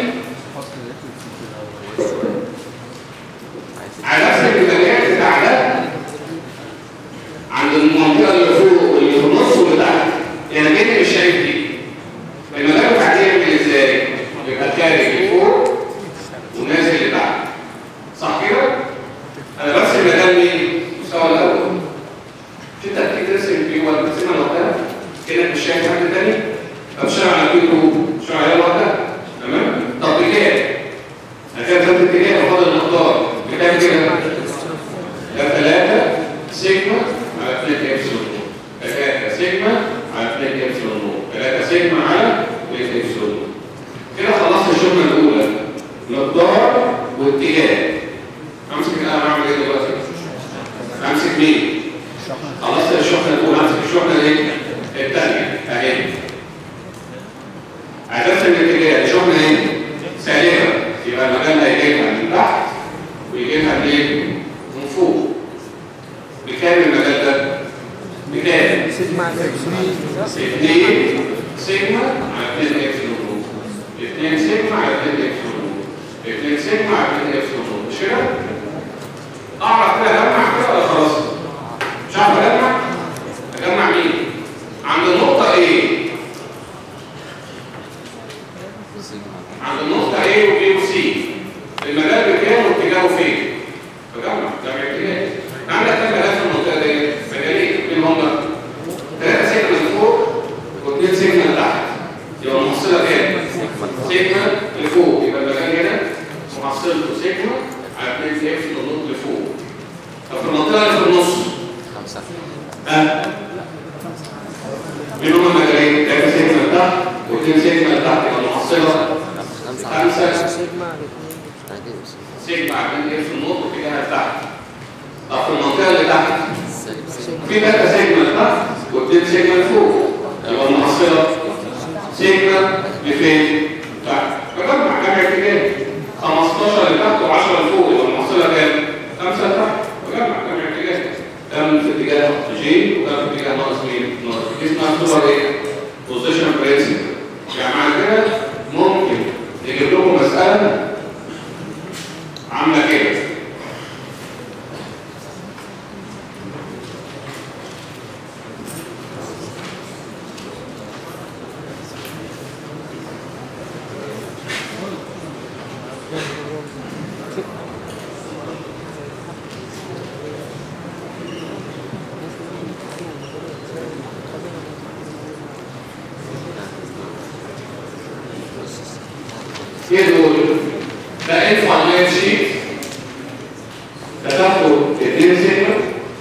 على نفس المجال بتاع ده عند المنطقه اللي فوق واللي في النص واللي تحت يعني كاني مش شايف دي المجال بتاع دي يعمل ازاي؟ يبقى خارج لفوق ونازل لتحت صح كده؟ انا برسم مجال مين؟ المستوى الاول مش انت اكيد ترسم في هو بترسمها لوحدها كده مش شايف حد تاني طب اشتغل على كيلو اشتغل عليها لوحدها تمام؟ طب بكام؟ انا كده خدت اتجاه وفاضل المقدار بكام كده؟ واتجاه امسك القلم اعمل ايه دلوقتي؟ امسك مين؟ خلصت الشحنه الاولى امسك الشحنه ايه؟ الثانيه اهي عرفت الاتجاه الشحنه ايه؟ سالبه يبقى المجال هيجيبها من تحت ويجيبها منين؟ من فوق بكام المجال ده؟ بكام؟ سيجما على اكس 2 سيجما على 2 اكس نوت 2 سيجما على 2 اكس نوت 2 سيجما على 2 اكس نوت مش كده؟ اعرف كده اجمع كده ولا خلاص؟ مش عارف اجمع؟ اجمع مين؟ عند النقطة ايه؟ سيجما عند النقطة A و B و C المجال بكام واتجاهه فين؟ فجمع جمع اتجاه عندك كام مجال في المنطقة دي؟ مجالين مين هم؟ ثلاثة سيجما لفوق واثنين سيجما لتحت يبقى المحصلة كام؟ سيجما لفوق يبقى المجال هنا محصلته سيجما على 2 في اكس نقط لفوق طب في المنطقة اللي في النص خمسة ها؟ مين هم المجالين؟ ثلاثة سيجما لتحت واثنين سيجما لتحت يبقى المحصلة خمسة خمسة سيجما على عادي بس سيجما عشان ايه في النص واتجاهها لتحت طب في المنطقه اللي تحت سالب سيجما في ثلاثه سيجما لتحت واثنين سيجما لفوق يبقى المحصله سيجما لفين؟ تحت بجمع جمع اتجاه 15 لتحت و10 لفوق يبقى المحصله كام؟ 5 لتحت بجمع جمع اتجاه كام في اتجاه جي وكام في اتجاه ناقص مين؟ ناقص دي اسمها صور ايه؟ بوزيشن برنسبل يعني معنى كده ممكن نجيب لكم مساله عامله كده ايه دول؟ ده انفاينايت شيت ده تاخده 2 سيجما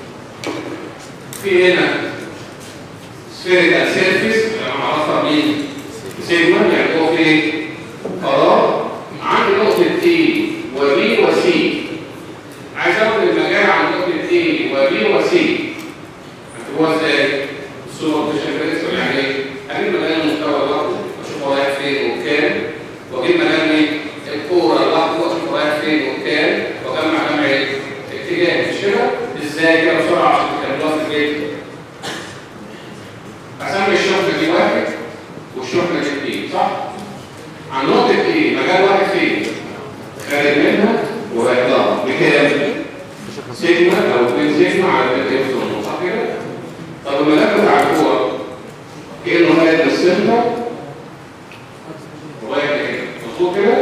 في هنا سفيريكال سيرفيس انا معرفها مين؟ سيجما يعني هو في فراغ عندي نقطة تي وبي وسي عايز اخد المجال عن نقطة تي وبي وسي هتبقى ازاي؟ الصورة بتشكل يعني ايه؟ اجيب مجال المستوى لوحده اشوف هو رايح فين وبكام واجيب مجال مين؟ الكورة لوحده واشوف هو رايح فين وبكام واجمع جمع ايه؟ اتجاه مش كده؟ ازاي كده بسرعة عشان تكملوها في البيت؟ اسمي الشحنة دي واحد والشحنة دي اتنين صح؟ عن نقطة ايه؟ مجال واحد فين؟ خارج منها ورايحها بكام؟ سيجما او 2 سيجما على 2 ابسلون صح كده؟ طب الملف بتاع الكورة كأنه هايد السنتر ورايح كده مظبوط كده؟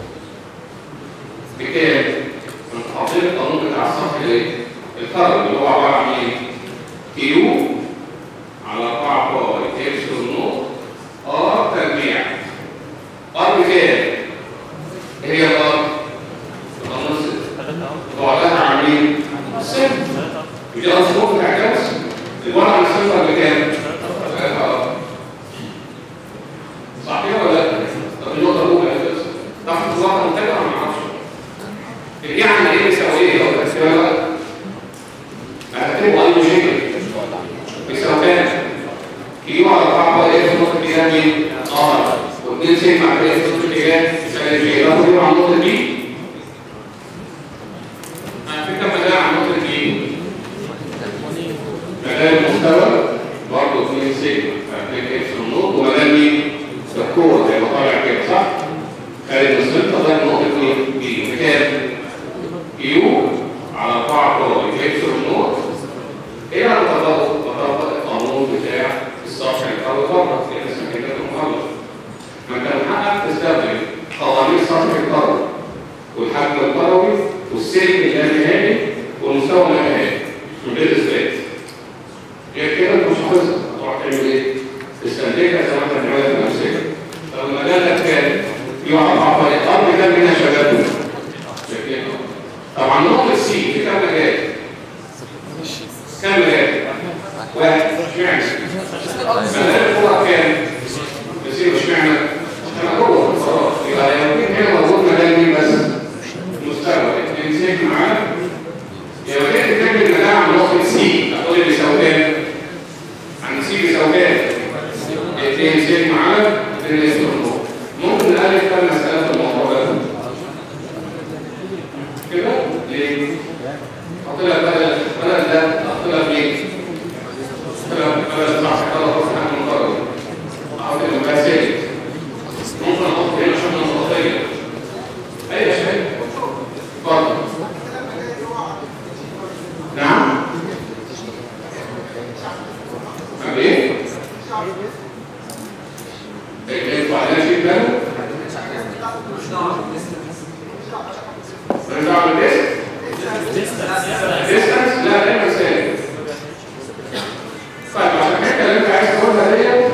بكام؟ انت حاطين القانون بتاع السطح الايه؟ الكرم اللي هو عبارة عن ايه؟ كيو على 4 باور ابسلون نوت ار تربيع ار بكام؟ ايه هي الار؟ القانون بعدها عن مين؟ السن ودي الأنظمة بتاع الجلس الورق عن السنتر بكام؟ ثلاثة ار صح كده ولا لا؟ طب النقطة الأولى يا أستاذ ضغط الواقع منتجة ولا ما اعرفش؟ ايه عن ايه بيساوي ايه؟ لو تحسبها بقى هتكتبوا أي مشكلة بيساوي كام؟ كيلو على 4 بقى ايه في نقطة اتجاه مين؟ ار واثنين سيجما على ايه في نقطة اتجاه سالب جي باخد ايه عن نقطة بي؟ على فكرة مجال عن نقطة بي مجال المستوى برضه 2 سيجما 2 اكس ونقط ومجال مين؟ الكورة هيبقى طالع كده صح؟ خارج من السنتر ده نقطة مين؟ بي بكام؟ كيو على 4 باور اكس ونقط ايه انا بطبق بطبق القانون بتاع السطح الارضي بره لان السكنات مغلق ما انت من حقك تستخدم قوانين سطح الارض والحجم الكروي والسلك اللانهائي والمستوى اللانهائي من غير اثبات غير كده انت مش حافظها هتروح تعمل ايه؟ تستنتجها زي ما انت بتعملها في نفسك طب المجال ده كام؟ يقع مع الارض كام منها شغال شايفين طبعا نقطه سي في كام مجال؟ كام مجال؟ واحد اشمعنى؟ مجال الكوره كام؟ يصير اشمعنى؟ عشان جوه الفراغ يبقى يمكن هنا موجود مجال مين بس؟ سيجما معانا يبقى كده تعمل المجال عن نقطة سي هتقول لي بيساوي كام؟ عند سي بيساوي كام؟ 2 سيجما على 2 الكترون ممكن نألف كام مسألة في الموضوع ده كده ليه؟ حط لك بدل بدل ده حط لك ليه؟ حط لك بدل صح كده خلاص احنا بنقرر احط لك بقى سالب ممكن احط هنا شغله مضافيه اي شيء اتفضل نعم عامل ايه؟ ينفع علينا شيء تاني؟ نرجع للديسك ديستانس لا دايما سالب طيب عشان الحته اللي انت عايز تقولها ديت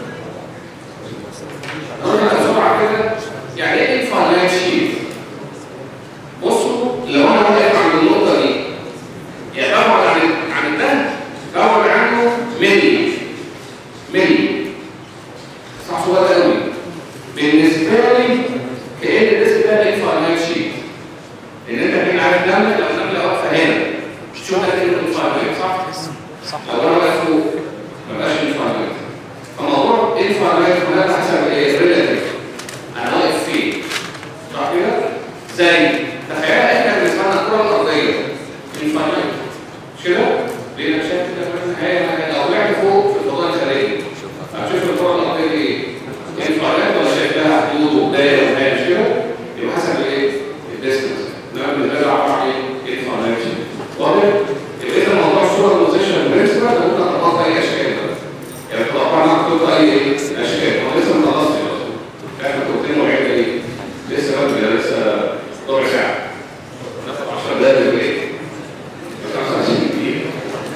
قلنا بسرعه كده يعني ايه انفعالات شيت بصوا لو انا واقف عند النقطه دي يعني ابعد عن عن ده ابعد عنه ملي ملي صح صغير قوي بالنسبه لي كأن الريسك ده انفعالات شيت ان انت هنا عارف نمله لو نمله واقفه هنا مش تشوف ده كده انفعالات صح؟ صح لو انا واقف فوق ما بقاش انفعالات فموضوع انفعالات هنا حسب ايه ريلاتيف انا واقف فين صح كده زي تخيل احنا بالنسبه لنا الكره الارضيه انفعالات مش كده لانك شايف كده في النهايه أنا لو طلعت فوق في الفضاء الخارجي هتشوف الكره الارضيه دي ايه انفعالات ولا شايفها حدود ودايره وهي مش كده يبقى حسب الايه الديستنس ده بالنسبه لي عباره عن ايه انفعالات واضح يبقى اذا موضوع الصوره الموزيشن برنسبل ده ممكن تطبق اي اشكال بقى يعني تطبق انا تطبق اي ايه اشكال هو لسه ما خلصتش اصلا احنا كنت وعيد ايه لسه بدري لسه ربع ساعه ناخد 10 دقايق بريك 25 دقيقه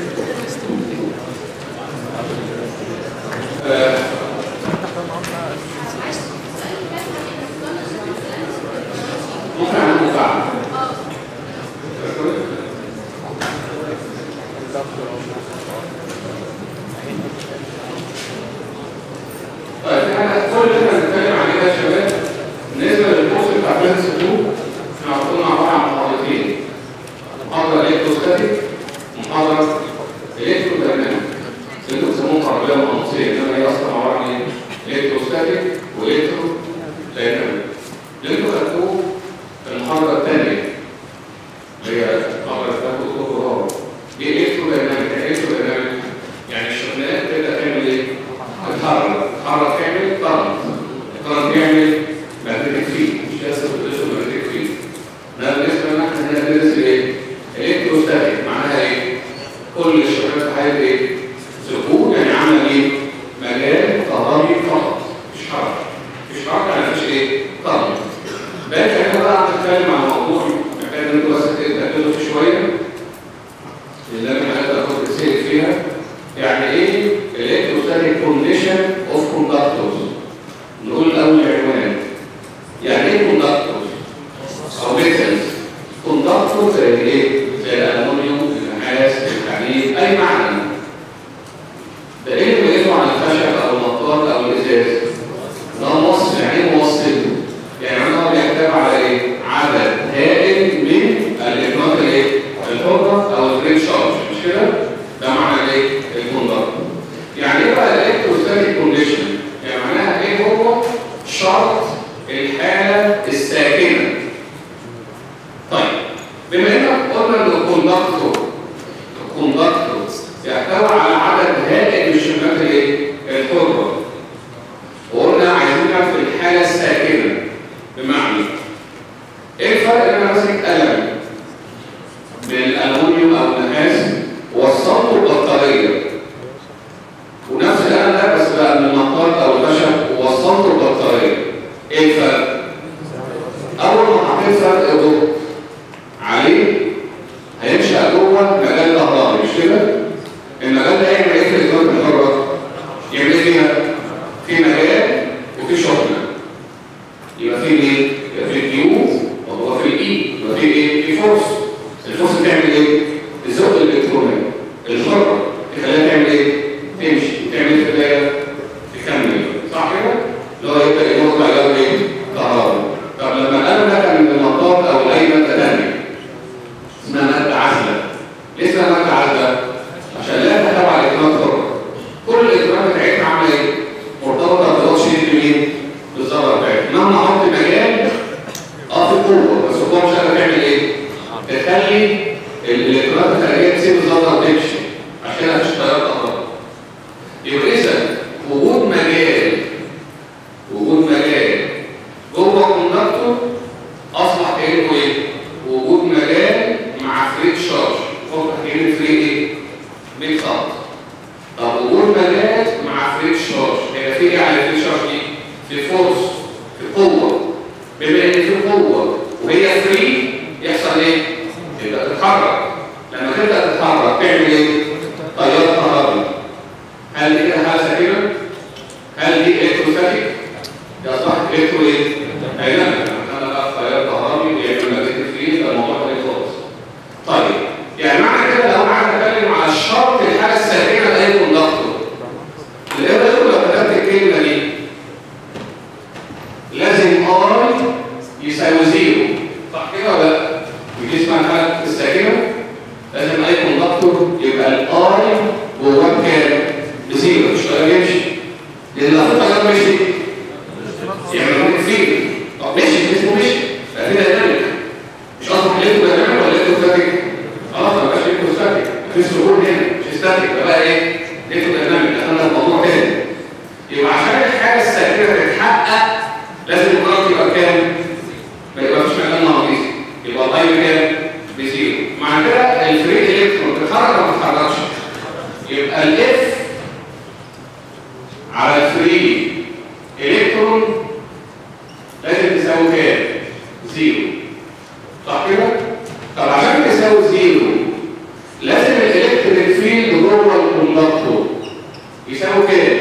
آه، ممكن اعمل مفاعل طيب احنا كل اللي احنا بنتكلم عليه ده يا شباب بالنسبه للكورس بتاع بلانس 2 احنا حطينا عباره عن محاضرتين محاضره الكتروستاتيك ومحاضره الكترودايناميك اللي انتوا بتسموهم عربيه مقناطيسيه انما هي اصلا عباره عن ايه؟ الكتروستاتيك والكترودايناميك اللي انتوا خدتوه في المحاضره الثانيه اللي هي المحاضره بتاعت الدكتور قرار دي الكترودايناميك يعني ايه الكترودايناميك؟ يعني الشحنات تبدا تعمل ايه؟ تتحرك تتحرك تعمل كرنت الكرنت يعمل ماجنتيك فيلد مش لازم تدرسه ماجنتيك فيلد ده بالنسبه لنا احنا هنا بندرس ايه؟ الكتروستاتيك معناها ايه؟ كل الشحنات في حاله ايه؟ سكون يعني عمل ايه؟ مجال كهربي فقط مش حركه مش حركه يعني مفيش ايه؟ كرنت باقي احنا بقى هنتكلم عن موضوع محتاج ان انتوا بس تركزوا فيه شويه اللي انا هقدر اخد رسائل فيها يعني ايه electrostatic condition of conductors نقول الاول عنوان يعني ايه conductors او metals conductors زي ايه زي الالومنيوم النحاس الحديد اي معدن ده ايه اللي بيقيسوا على الخشب او المطاط او الازاز ده موصل يعني ايه موصل يعني انا بيحتوي على ايه عدد هائل من الالكترونات الايه الحره او الفري شارج مش كده ده معنى ايه الكوندكتور يعني ايه بقى الالكتروستاتيك كونديشن يعني معناها ايه هو شرط الحاله الساكنه طيب بما انك قلنا ان الكوندكتور الكوندكتور يحتوي على عدد هائل من الشحنات الايه الحره وقلنا عايزين نعرف الحاله الساكنه بمعنى ايه الفرق ان انا ماسك قلم من الالومنيوم او النحاس وصلته البطاريه ونفس الكلام ده بس بقى من المطاط او الخشب ووصلته البطاريه ايه الفرق؟ اول ما حطيت فرق ضوء عليه هينشا جوه مجال كهربي مش كده؟ المجال ده يعمل ايه في الادوات الحره؟ يعمل ايه فيها؟ في مجال وفي شحنه يبقى في ايه؟ يبقى في كيو وهو في الاي يبقى في ايه؟ في فورس الفورس بتعمل ايه؟ الزق الالكتروني الحره تخليها تعمل ايه؟ تمشي تعمل في البدايه تكمل صح كده؟ اللي هو يبدا يمر مجال ايه؟ كهرباء طب لما القلم ده كان من المطاط او اي ماده ثانيه تخلي الالكترونات الخارجيه تسيب الذره وتمشي عشان مفيش تيار كهرباء يبقى اذا وجود مجال وجود مجال جوه الكوندكتور اصبح كانه ايه؟ وجود مجال مع فريد شارج فوق كانه فريد ايه؟ ميكس اب طب وجود مجال مع فريد شارج هيبقى في ايه على فريد شارج دي؟ في فورس في قوه بما ان في قوه وهي فري يحصل ايه؟ تبدا تتحرك لما تبدا تتحرك تعمل ايه؟ تيار كهربي هل دي كده حاله ساكنه؟ هل دي الكتروستاتيك؟ ده صح الكترو ايه؟ ايوه انا بقى تيار كهربي بيعمل ماجنتيك فري يبقى الموضوع ده خالص طيب يعني معنى كده لو انا عايز اتكلم على الشرط الحاله الساكنه لاي كوندكتور الايه لو كتبت الكلمه دي لازم اي يساوي زيرو صح كده ولا لا؟ دي اسمها الحاله الساكنه لازم اي كوندكتور يبقى الاي جواه كام؟ بزيرو مش هيقدر يمشي لان لو في تيار مشي يعمل ممكن فيه طب مشي اسمه مشي بقى كده ديناميك مش اصبح ليكو ديناميك ولا ليكو ستاتيك؟ خلاص ما بقاش ليكو ستاتيك مفيش سهول هنا مش ستاتيك بقى ايه؟ ليكو ديناميك دخلنا في موضوع تاني يبقى عشان الحاجه الساكنه تتحقق لازم الكرات يبقى كام؟ ما يبقاش مكان مغناطيسي يبقى الاي بكام؟ بزيرو مع كده الفري الكترون تتحرك ولا ما تتحركش؟ يبقى الاف على الفري الكترون لازم تساوي كام؟ زيرو صح كده؟ طب عشان تساوي زيرو لازم الالكتريك فيلد جوه الكوندكتور يساوي كام؟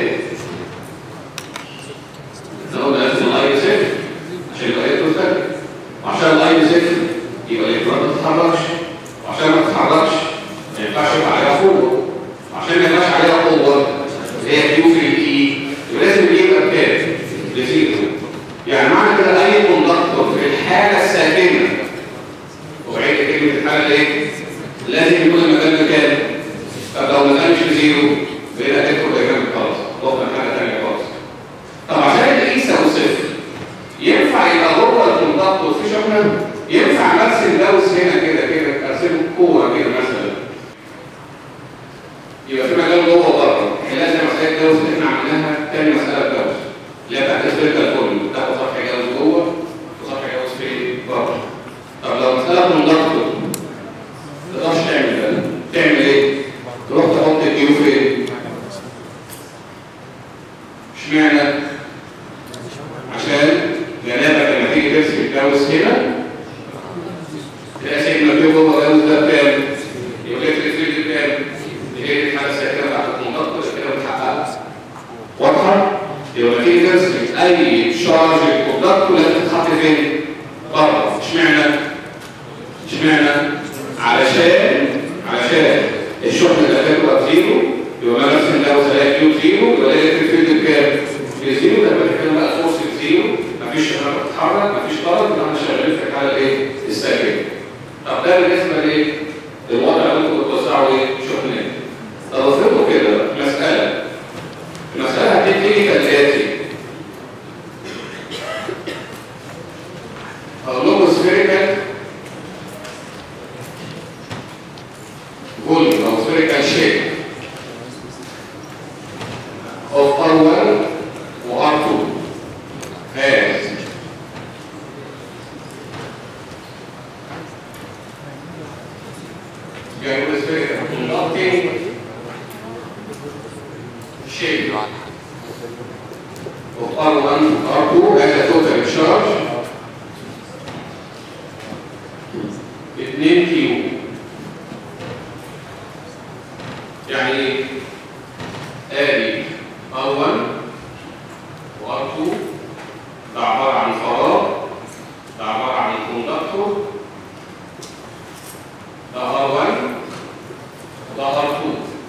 لو ده لازم الاي صفر عشان يبقى الكترون ثابت وعشان الاي صفر يبقى الالكترون ما تتحركش وعشان ما تتحركش ما ينفعش يبقى عليها قوه وعشان ما يبقاش عليها قوه اللي هي كيو في الاي يبقى لازم يبقى بكام؟ بزيرو يعني معنى كده اي كوندكتور في الحاله الساكنه وبعيد كلمه الحاله ايه؟ لازم يكون المكان بكام؟ طب لو ما كانش بزيرو بيبقى الكترون بكام خلاص ضغط حاجه ثانيه خالص طب عشان الاقي يساوي صفر ينفع يبقى جوه الكوندكتور في شحنه ينفع ارسم دوس هنا كده كده ارسم كوره كده مثلا يبقى في مجال جوه وبره لازم مساله دوس اللي احنا عملناها تاني مساله دوس اللي هي بتاعت السبيركال كله بتاخد سطح جوز جوه وسطح جوز في بره طب لو مساله كوندكتور ما تقدرش تعمل ده تعمل ايه؟ تروح تحط الكيو فين؟ اشمعنى؟ عشان جنابك لما تيجي ترسم الجوز هنا تلاقي سيجما كيو جوه الجوز ده بكام؟ يبقى الكتريك فيلد بكام؟ دي هي الحاله الساكنه بتاعت الكوندكتور كده بتحققها واضحه؟ يبقى لما تيجي ترسم اي شارج الكوندكتور لازم تتحط فين؟ بره اشمعنى؟ اشمعنى؟ علشان علشان الشحنه اللي هتبقى بزيرو يبقى ما نرسم ده وسلاقي كيو زيرو يبقى الالكتريك فيلد بكام؟ بزيرو ده بقى كده بقى فورس بزيرو مفيش شحنه بتتحرك مفيش طرد يبقى احنا شغالين في الحاله الايه؟ الساكنه طب ده بالنسبه لايه؟ الوضع اللي انتوا بتوزعوا ايه؟ شحنات طب افرضوا كده مساله المساله هتبتدي كالاتي اقول لكم سفيريكال فوليوم او سفيريكال شيب of R1 و R2 has يقول spherical conducting shape of R1 R2 has a total charge 2 كيلو يعني ايه؟ ادي R1 و R2 ده عبارة عن فراغ ده عبارة عن كوندكتور ده R1 وده R2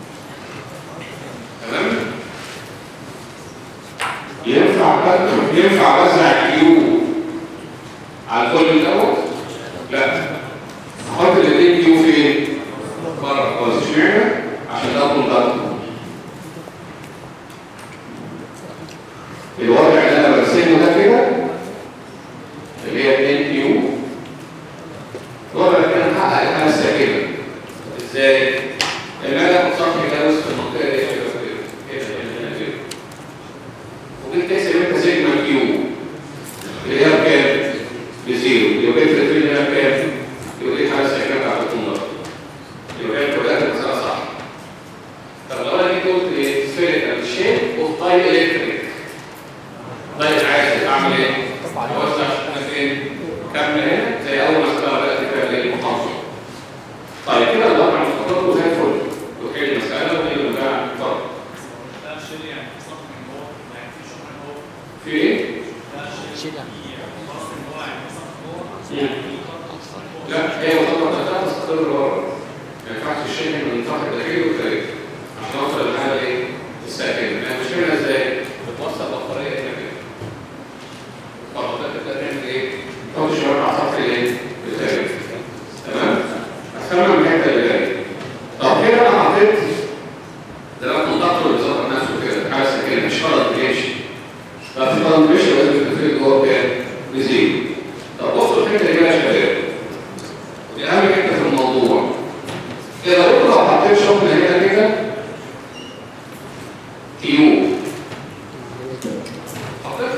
تمام؟ ينفع ينفع اوزع كيو على كل دوت؟ لا احط الاثنين الحاله الساكنه ازاي؟ ان انا اخد سطح جوز في المنطقه دي كده كده كده كده كده وجيت تحسب انت سيجما كيو اللي هي بكام؟ بزيرو يبقى جبت الفيل هنا بكام؟ يبقى دي الحاله الساكنه بتاعت الكمبيوتر يبقى انت بدات المساله صح طب لو انا جيت قلت ايه؟ سفيريكال شيب اوف تايب الكتريك طيب عايز اعمل ايه؟ اوسع انا فين؟ كمل هنا زي اول مساله بدات فيها الايه؟ المحافظه طيب كده الوضع مستقر زي الفل وتحل المساله وهي المجال اتفضل في ايه؟ شيل يعني لا هي وطبعا تحتها تستقر بره ما ينفعش الشيء من النطاق الداخلي والخارجي عشان اوصل للحاله ايه؟ الساكنه انا مش فاهمها ازاي؟ بتوصل بطاريه هنا كده طب تبدا تعمل ايه؟ تحط شويه على سطح الايه؟ الخارجي تمام؟ هفهمها من الحته اللي جايه طب هنا انا حطيت دلوقتي الضغط اللي ظهر نفسه كده حاجه ساكنه مش فرض بيمشي طب في فرض بيمشي لازم التفريق جوه بكام؟ بزيرو طب بصوا الحته دي بقى يا شباب ودي اهم حته في الموضوع ايه رايكم لو حطيت شغل هنا كده كيو حطيت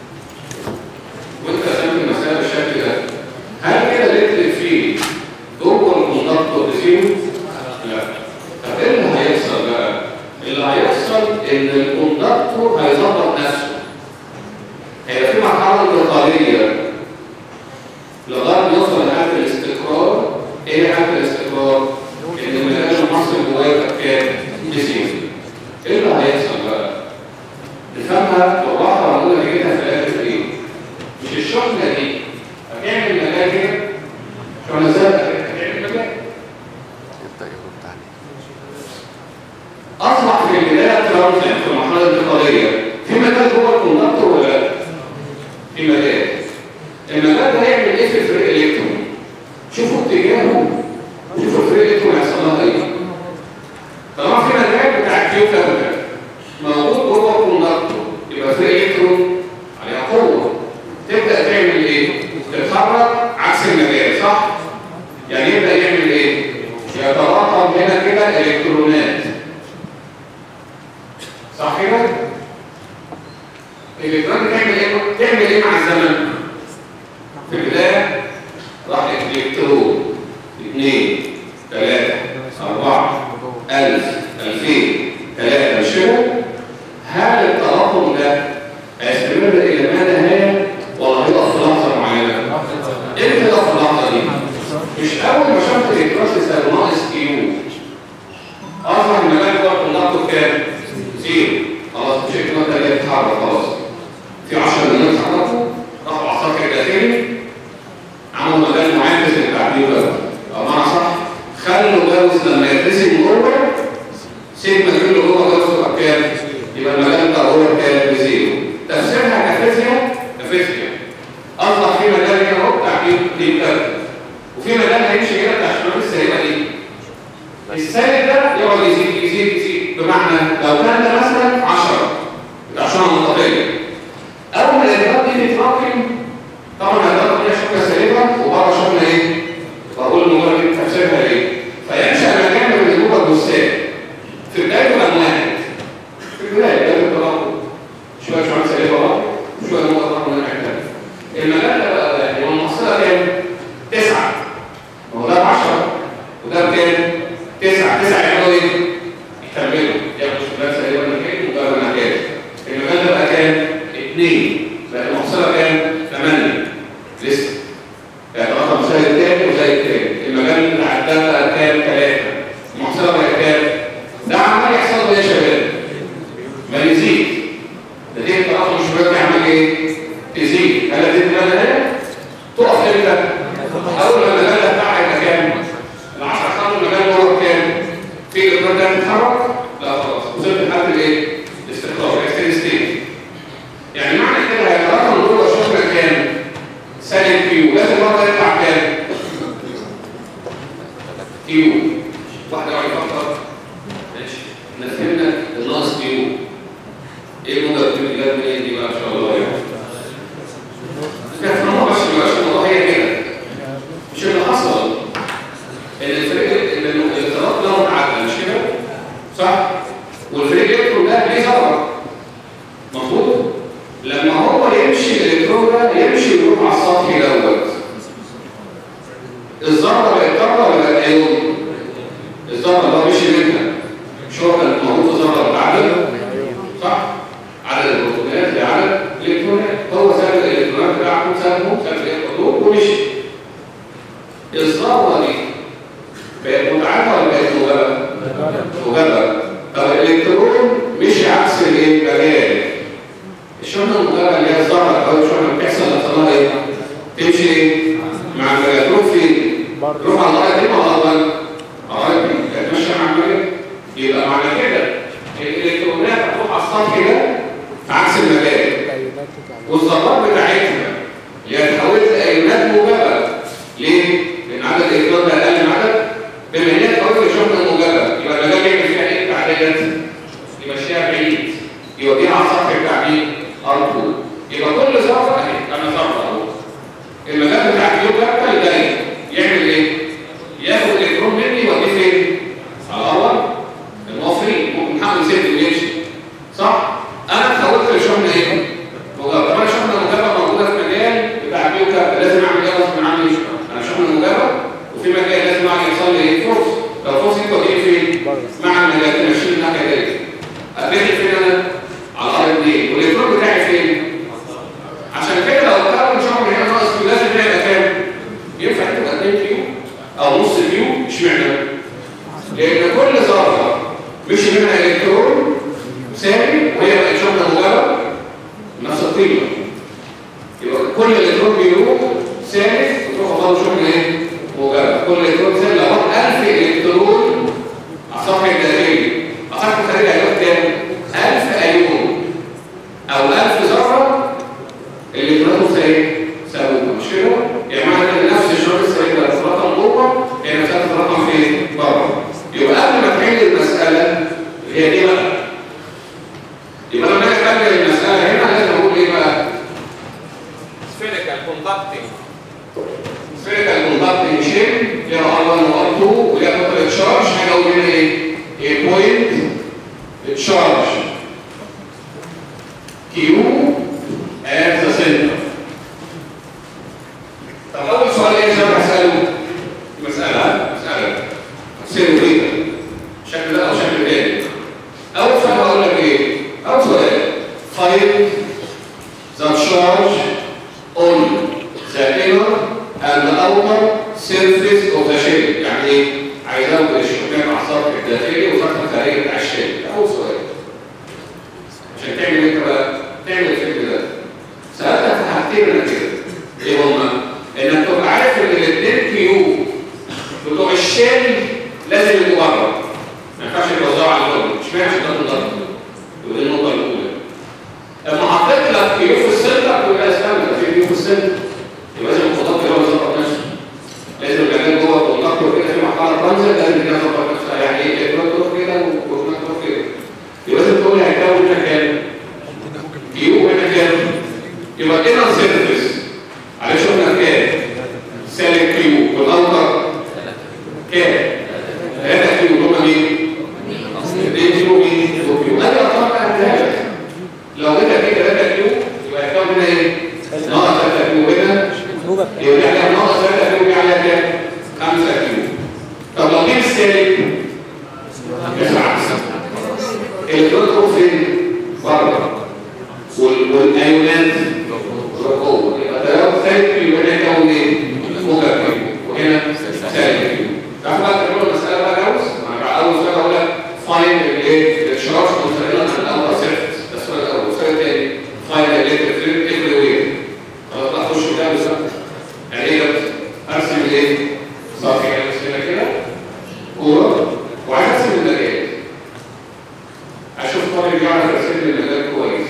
وانت رسمت المساله بالشكل ده هل كده الالكتريك فيه جوه الكوندكتور بزيرو؟ لا طب ايه اللي هيحصل بقى؟ اللي هيحصل ان الكوندكتور هيظبط نفسه هيبقى في مرحله انتقاليه لغايه ما يوصل لحاله الاستقرار ايه هي حاله الاستقرار؟ ان المجال المصري جواه يبقى بكام؟ بزيرو ايه اللي هيحصل بقى؟ نفهمها بالراحه ونقول نتيجتها في الاخر ايه؟ مش الشحنه دي هتعمل مجال كده شحنه ثابته كده هتعمل مجال يبدأ يرد عليه اصبح في البدايه ترانزيت في المرحله الانتقاليه في مجال جوه الكوندكتور ولا لا؟ في مجال المجال ده هيعمل ايه في الفريق الالكترون؟ شوفوا اتجاهه شوفوا الفريق الالكترون هيحصل لها ايه؟ طالما في مجال بتاع كيو كابيتال موجود جوه الكوندكتور يبقى فريق الالكترون عليها قوه تبدا تعمل ايه؟ تتحرك عكس المجال صح؟ يعني يبدا يعمل ايه؟ يتراكم هنا كده الكترونات صح كده؟ الالكترون بتعمل ايه؟ تعمل ايه مع الزمن؟ في البدايه راح الكترون اثنين ثلاثة أربعة ألف ألفين ثلاثة مش كده؟ هل التراكم ده هيستمر إلى ما لا نهاية ولا هيقف في لحظة معينة؟ إيه اللي هيقف في اللحظة دي؟ مش أول ما شفت الإلكترون تسأل ناقص كيو أصبح المجال جوه الكوندكتور كام؟ زيرو خلاص مش الإلكترون ده اللي بيتحرك خلاص في 10 مليون اتحركوا راحوا على السطح الداخلي عملوا مجال معين في التعبير ده او معنى صح خلوا جوز لما يترسم جوه سيجما كيلو اللي جوه جوز تبقى بكام؟ يبقى المجال بتاع جوه بكام؟ بزيرو تفسيرها كفيزياء كفيزياء اصبح في مجال هنا اهو بتاع كيو دي بكام وفي مجال هيمشي هنا بتاع الشباب السالبه دي السالب ده يقعد يزيد يزيد يزيد بمعنى لو كان ده مثلا 10 بتاع شنطه منطقيه اول ما الادوات دي تتراكم طبعا الادوات دي شبكه سالبه وبره شبكه ايه؟ بقول المجرد دي تفسيرها ايه؟ فينشا المكان من الجوبه الجثات في بدايته كان واحد في البدايه بدايه التراكم شويه شويه سالبه بقى شويه نقطه تراكم من ناحيه ثانيه المجال ده بقى واحد يبقى المحصله كام؟ تسعه ما هو ده 10 وده بكام؟ تسعه تسعه يعملوا ايه؟ يكملوا ياخدوا شغلات سالبه من ناحيه وده من ناحيه المجال ده بقى كام؟ اثنين بقى المحصله كام؟ ثمانيه لسه يعني رقم زي التاني وزي التاني المجال اللي عداه بقى كام؟ ثلاثه المحصله بقى كام؟ ده عمال يحصل له ايه يا شباب؟ ما يزيد ده دي التراكم مش بيرجع عمال ايه؟ تزيد هل دي المجال هنا؟ تقف امتى؟ اول ما المجال ده بتاعها يبقى كام؟ ال 10 خطوات المجال جوه كام؟ في الإقرار ده بيتحرك؟ لا خلاص وصلت لحد الايه؟ الاستقرار الاكستري ستيت يعني معنى كده هيتراكم جوه شغل كام؟ سالب كيو لازم مرة يطلع كام؟ كيو واحدة واحدة يفكر ماشي احنا فهمنا الناقص كيو ايه موجب كيو اللي جاب منين دي بقى ان شاء الله يعني تفهموا بس بقى الموضوع هي كده مش اللي حصل الذره بقت ذره ولا بقت ايون؟ الذره اللي هو مشي منها مش هو كان موجود في ذره بالعدد صح؟ عدد البروتونات لعدد الالكترونات هو ساب الالكترونات بتاعته سابه ساب الالكترون ومشي الذره دي بقت متعادله ولا بقت مجرد؟ مجرد طب الالكترون مشي عكس الايه؟ المجال الشحنه المجرد اللي هي الذره او الشحنه اللي بتحصل لها ايه؟ تمشي ايه؟ مع المجال تروح فين؟ تروح على الغايه دي ولا على الغايه؟ الغايه دي تتمشى مع المجال يبقى معنى كده الالكترونات هتروح على السطح ده في عكس المجال والذرات بتاعتها اللي هتحولت لايونات موجبه ليه؟ لان عدد الالكترون ده اقل من عدد بما ان هي اتحولت لشحنه موجبه يبقى المجال يعمل فيها ايه بتاع ديت؟ يمشيها بعيد يوديها على السطح بتاع مين؟ ار 2 يبقى كل ذره اهي انا ذره اهو المجال بتاع الكيو كابيتال جاي يعمل ايه؟ ياخد الالكترون مني يوديه فين؟ على الاول الموفرين ممكن حمل ست ويمشي صح؟ انا اتحولت لشحنه ايه؟ مجرد طب انا شحنه مجرد موجوده في مجال بتاع الكيو كابيتال لازم اعمل ايه غصب عني انا شحنه مجرد وفي مجال لازم اعمل يحصل لي ايه؟ فورس لو فورس دي توديني فين؟ مع المجال تمشيني الناحيه دي ابتدي فين انا؟ على الار دي والالكترون بتاعي فين؟ عشان كده لو كون شحنه هنا ناقص كيو لازم يبقى كام؟ ينفع تبقى 2 كيو او نص كيو اشمعنى؟ لان كل ذره مشي منها الكترون سالب وهي بقت شحنه مجرد نفس القيمه يبقى كل الكترون بيروح سالب وتروح برضه شحنه ايه؟ مجرد كل الكترون سالب لو راح 1000 الكترون على السطح الداخلي على السطح الخارجي هيبقى كام؟ 1000 ايون او 1000 ذره الالكترونات سالب سالب مش كده؟ يعني معنى ان نفس الشرط السالب ده في رقم جوه هي نفسها في رقم فين؟ بره يبقى قبل ما تحل المساله هي دي بقى يبقى لما اجي احل المساله هنا لازم اقول ايه بقى؟ spherical conducting spherical conducting chain ليها R1 و R2 وليها total charge حاجه اقول هنا ايه؟ a point charge Q at the center طب اول سؤال ايه اللي انا هساله؟ مساله مساله سيروا كده شكل ده او شكل تاني اول سؤال هقول لك ايه؟ اول سؤال find the charge on the inner and the outer surface of the shell يعني ايه؟ عايز اخد الشبكات على السطح الداخلي والسطح الخارجي بتاع الشell ده اول سؤال عشان تعمل انت بقى تعمل الفكر ده سألتك في حاجتين انا كده ايه هما؟ انك تبقى عارف ان الاثنين كيو بتوع الشال لازم يبقوا بره ما ينفعش يوزعوا على الكل مش معنى عشان تاخد ضغط ودي النقطه الاولى لما حطيت لك كيو في السنتر تبقى اسمها في كيو في السنتر يبقى لازم الخطاب كده يظبط نفسه لازم المكان جوه كوندكتور كده في مرحله ترانزيت لازم كده يظبط نفسها يعني ايه الكترون تروح كده والكترون تروح كده يبقى لازم تقول لي هيكون هنا كام؟ كيو هنا كام؟ يبقى كده سيرفيس على شغلنا كام؟ سالب كيو والاوتر كام؟ 3 كيو اللي هم مين؟ 2 كيو مين؟ وكيو ادي ارقام بقى هديها لك لو جيت اديك 3 كيو يبقى هيكون هنا ايه؟ ناقص 3 كيو هنا يبقى عليها ناقص 3 كيو يبقى عليها كام؟ 5 كيو طب لو جيت سالب يسعى الالكترون تروح فين؟ بره وال- والايونات جوه يبقى تيار سالب كيو هنا يكون ايه؟ موجب كيو وهنا سالب كيو تعرفوا بقى تعملوا المساله بقى جوز؟ انا بقى اول سؤال اقول لك فاين الايه؟ الشراش مستقلا عن الاول سيرفيس ده السؤال الاول السؤال الثاني فاين الالكتريك افري وير خلاص بقى اخش كده بالظبط يعني ايه ده؟ ارسم الايه؟ صافي يعني هنا كده كوره وعايز ارسم المجال اشوف طالب يعرف يرسم لي المجال كويس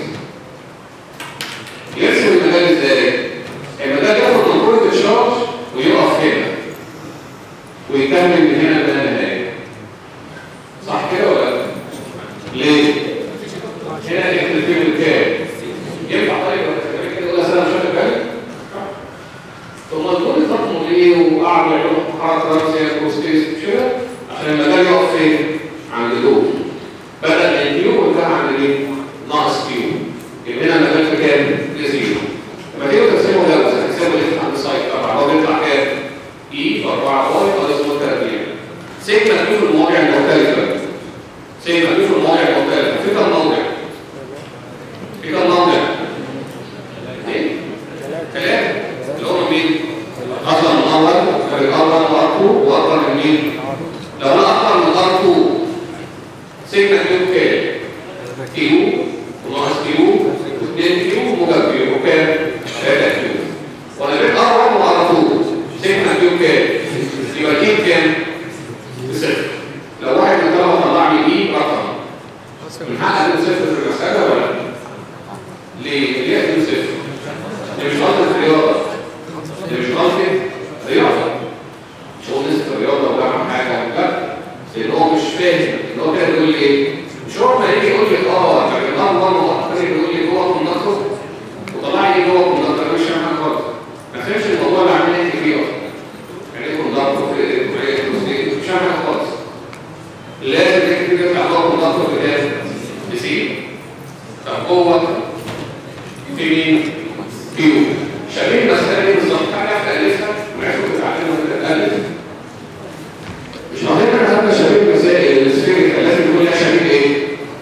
يرسم المجال ازاي؟ المجال ياخد كنترول الشارج ويقف هنا ويكمل من هنا لغايه النهايه صح كده ولا لا؟ ليه؟ هنا الالكتريك كام؟ ينفع طيب ولا تفكر كده ولا سنه مش واخد بالك؟ ثم الكل خطمه ليه وقعدوا يعملوا حركه راسيه كروسكيس كده عشان المجال يقف فين؟ عند دول بدل من كيو وانتهى عند ايه؟ ناقص كيو يبقى هنا المجال في كام؟ لزيرو لما تيجوا ترسموا ده هتحسبوا اللي عند السايت طبعا هو بيطلع كام؟ اي فرق 4 باي فده اسمه الترتيب سيجما كيو في المواضع المختلفه سيجما كيو في المواضع المختلفه في كم موضع؟ في كم موضع؟ ايه؟ ثلاثه اللي هم مين؟ اصلا من اول الار 1 وار 2 واكبر من مين؟ لو انا اكبر من ار 2 سيجما كيو كام؟ كيو وناقص كيو و2 كيو موجب كيو وكام؟ 3 كيو وانا بين ار 1 وار 2 سيجما كيو كام؟ يبقى الكيو كام؟ بصفر لو واحد من الطلبه طلع لي دي رقم من حقق له صفر في المساله ولا لا؟ ليه؟ ليه له صفر؟ دي مش غلطه في الرياضه دي مش غلطه رياضه مش هو نسبه الرياضه وبيعمل حاجه لا لان هو مش فاهم ان هو كده بيقول لي ايه؟ مش هو ما يجي يقول لي اه طب النهار مره واحده يقول لي جوه الكوندكتور وطلع لي جوه الكوندكتور انا مش فاهم حاجه خالص ما فهمش الموضوع اللي عامل ايه فيه اصلا يعني ايه كوندكتور في ايه في ايه مش فاهم حاجه خالص لازم تكتب يطلع جوه الكوندكتور بكام؟ بسي طب هو في مين؟ كيو شبيه المسألة دي بالظبط تعرف تألفها ونعرف تتعلمها تألف مش مهم ان احنا شبيه المسائل السفيريكال لازم يكون لها شبيه ايه؟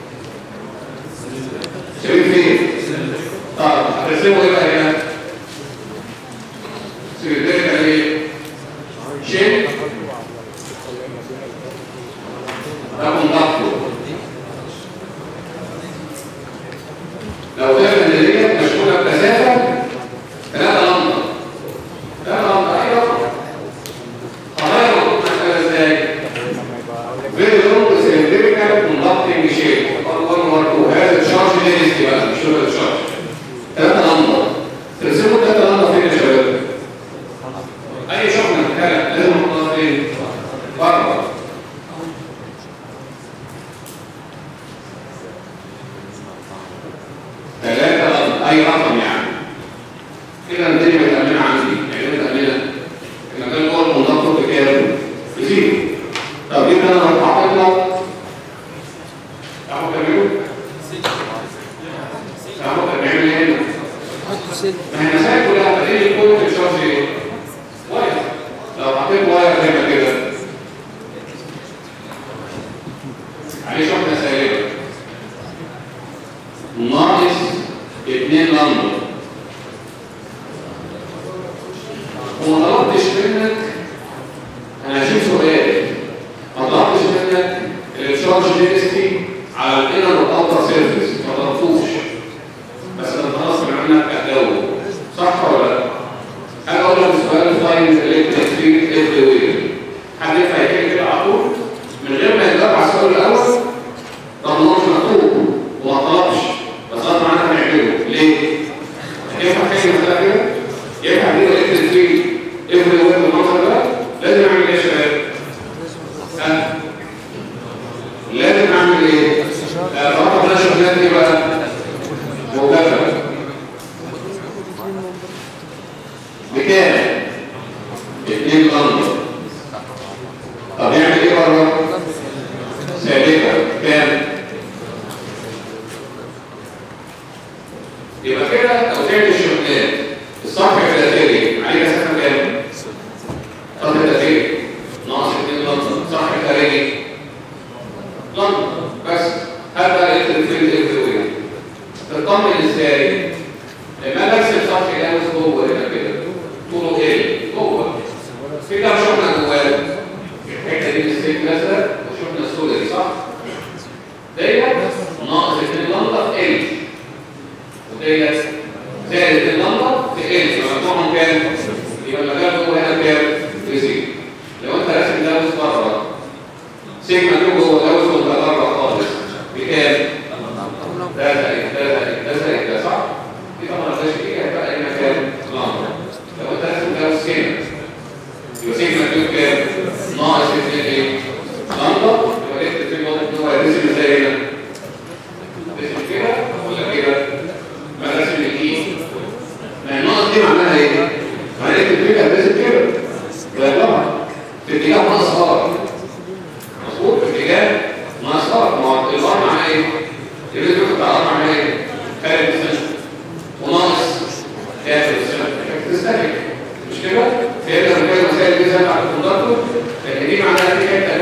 شبيه فين؟ طب هترسمه ايه بقى هنا؟ سفيريكال ايه؟ شيء رقم ضغطه لو ده ان ديت مشغوله بكثافه ثلاثه لمبه ثلاثه لمبه اي رقم هغير الخطوط المساله ازاي؟ فيري لونج سيلندريكال كوندكتنج شيب ار 1 وار 2 هذا الشارج دينستي بقى مش هو الشارج ثلاثه لمبه ترسموا ثلاثه لمبه فين يا شباب؟ اي شغل من الكلام لازم نحطها فين؟ بره ثلاثة أي رقم يعني كده الدنيا متأمنة عندي يعني متأمنة المكان جوه المنظمة بكام؟ بزيرو طب يبقى أنا لو حطيت لك أهو كمان أهو كان بيعمل إيه هنا؟ ما هي المسائل كلها هتلاقي لي كل الشارج إيه؟ واير لو حطيت واير هنا كده عليه شحنة سالبة ناقص 2 لمبة وما طلبتش منك انا هشوف سؤال ما طلبتش منك التشارج دينستي على الانر والاوتر سيرفيس ما طلبتوش بس انا خلاص منك ادور صح ولا لا؟ انا اقول لك سؤال فاين الكتريك فيلد افري وير حد ينفع يكتب كده على طول من غير ما يجاوب على السؤال الاول رغم انه مش مكتوب وما طلبش بس غصب عنك هنعمله ليه؟ ينفع حاجه مثلا كده؟ ينفع كده الكتريك فيلد افري وير بالمنظر ده؟ لازم اعمل ايه يا شباب؟ ها؟ لازم اعمل ايه؟ فرقم بلاش شغلات ايه بقى؟ موجبه بكام؟ 2 لمبه طب يعمل ايه بره؟ سالكه كام؟ يبقى كده توزيع الشغلات الصفحه الثلاثيه عليه مسافه كام؟ صفحه ثلاثيه ناقص 2 لمبه صفحه خارجي لمبه بس هبقى الفيلد افريوير تطمن ازاي؟ لما انا ارسم سطح جاوز جوه هنا كده طوله ايه؟ جوه في كام شحنه جواه؟ الحته دي السلك الازرق والشحنه السوداء دي صح؟ ديت ناقص 2 لمبه في ال وديت زائد 2 لمبه في ال يبقى مجموعهم كام؟ يبقى المجال جوه هنا كام؟ بزيرو لو انت راسم جاوز بره سيجما كيو جوه جاوز وانت بره خالص بكام؟ ده زائد ده زائد ده زائد ده صح؟ دي طبعا ده شيء هيبقى اي مكان لمبه لو انت راسم جاوز هنا يبقى سيجما كيو كام؟ ناقص 2 ايه؟ لمبه يبقى ليه في الوضع ان هو يرسم ازاي هنا؟ رسم كده ولا كده؟ ما رسم الايه؟ ما النقط دي معناها ايه؟ معناها الفكره رسم كده يبقى طبعا في اتجاه ناقص ار مظبوط في اتجاه ناقص ار ما هو الار معناه ايه؟ الريزم بتاع الار معناه ايه؟ خارج السنه وناقص داخل السنه تستهلك مش كده؟ هي لما كان المسائل دي زي ما كنت لكن دي معناها في حته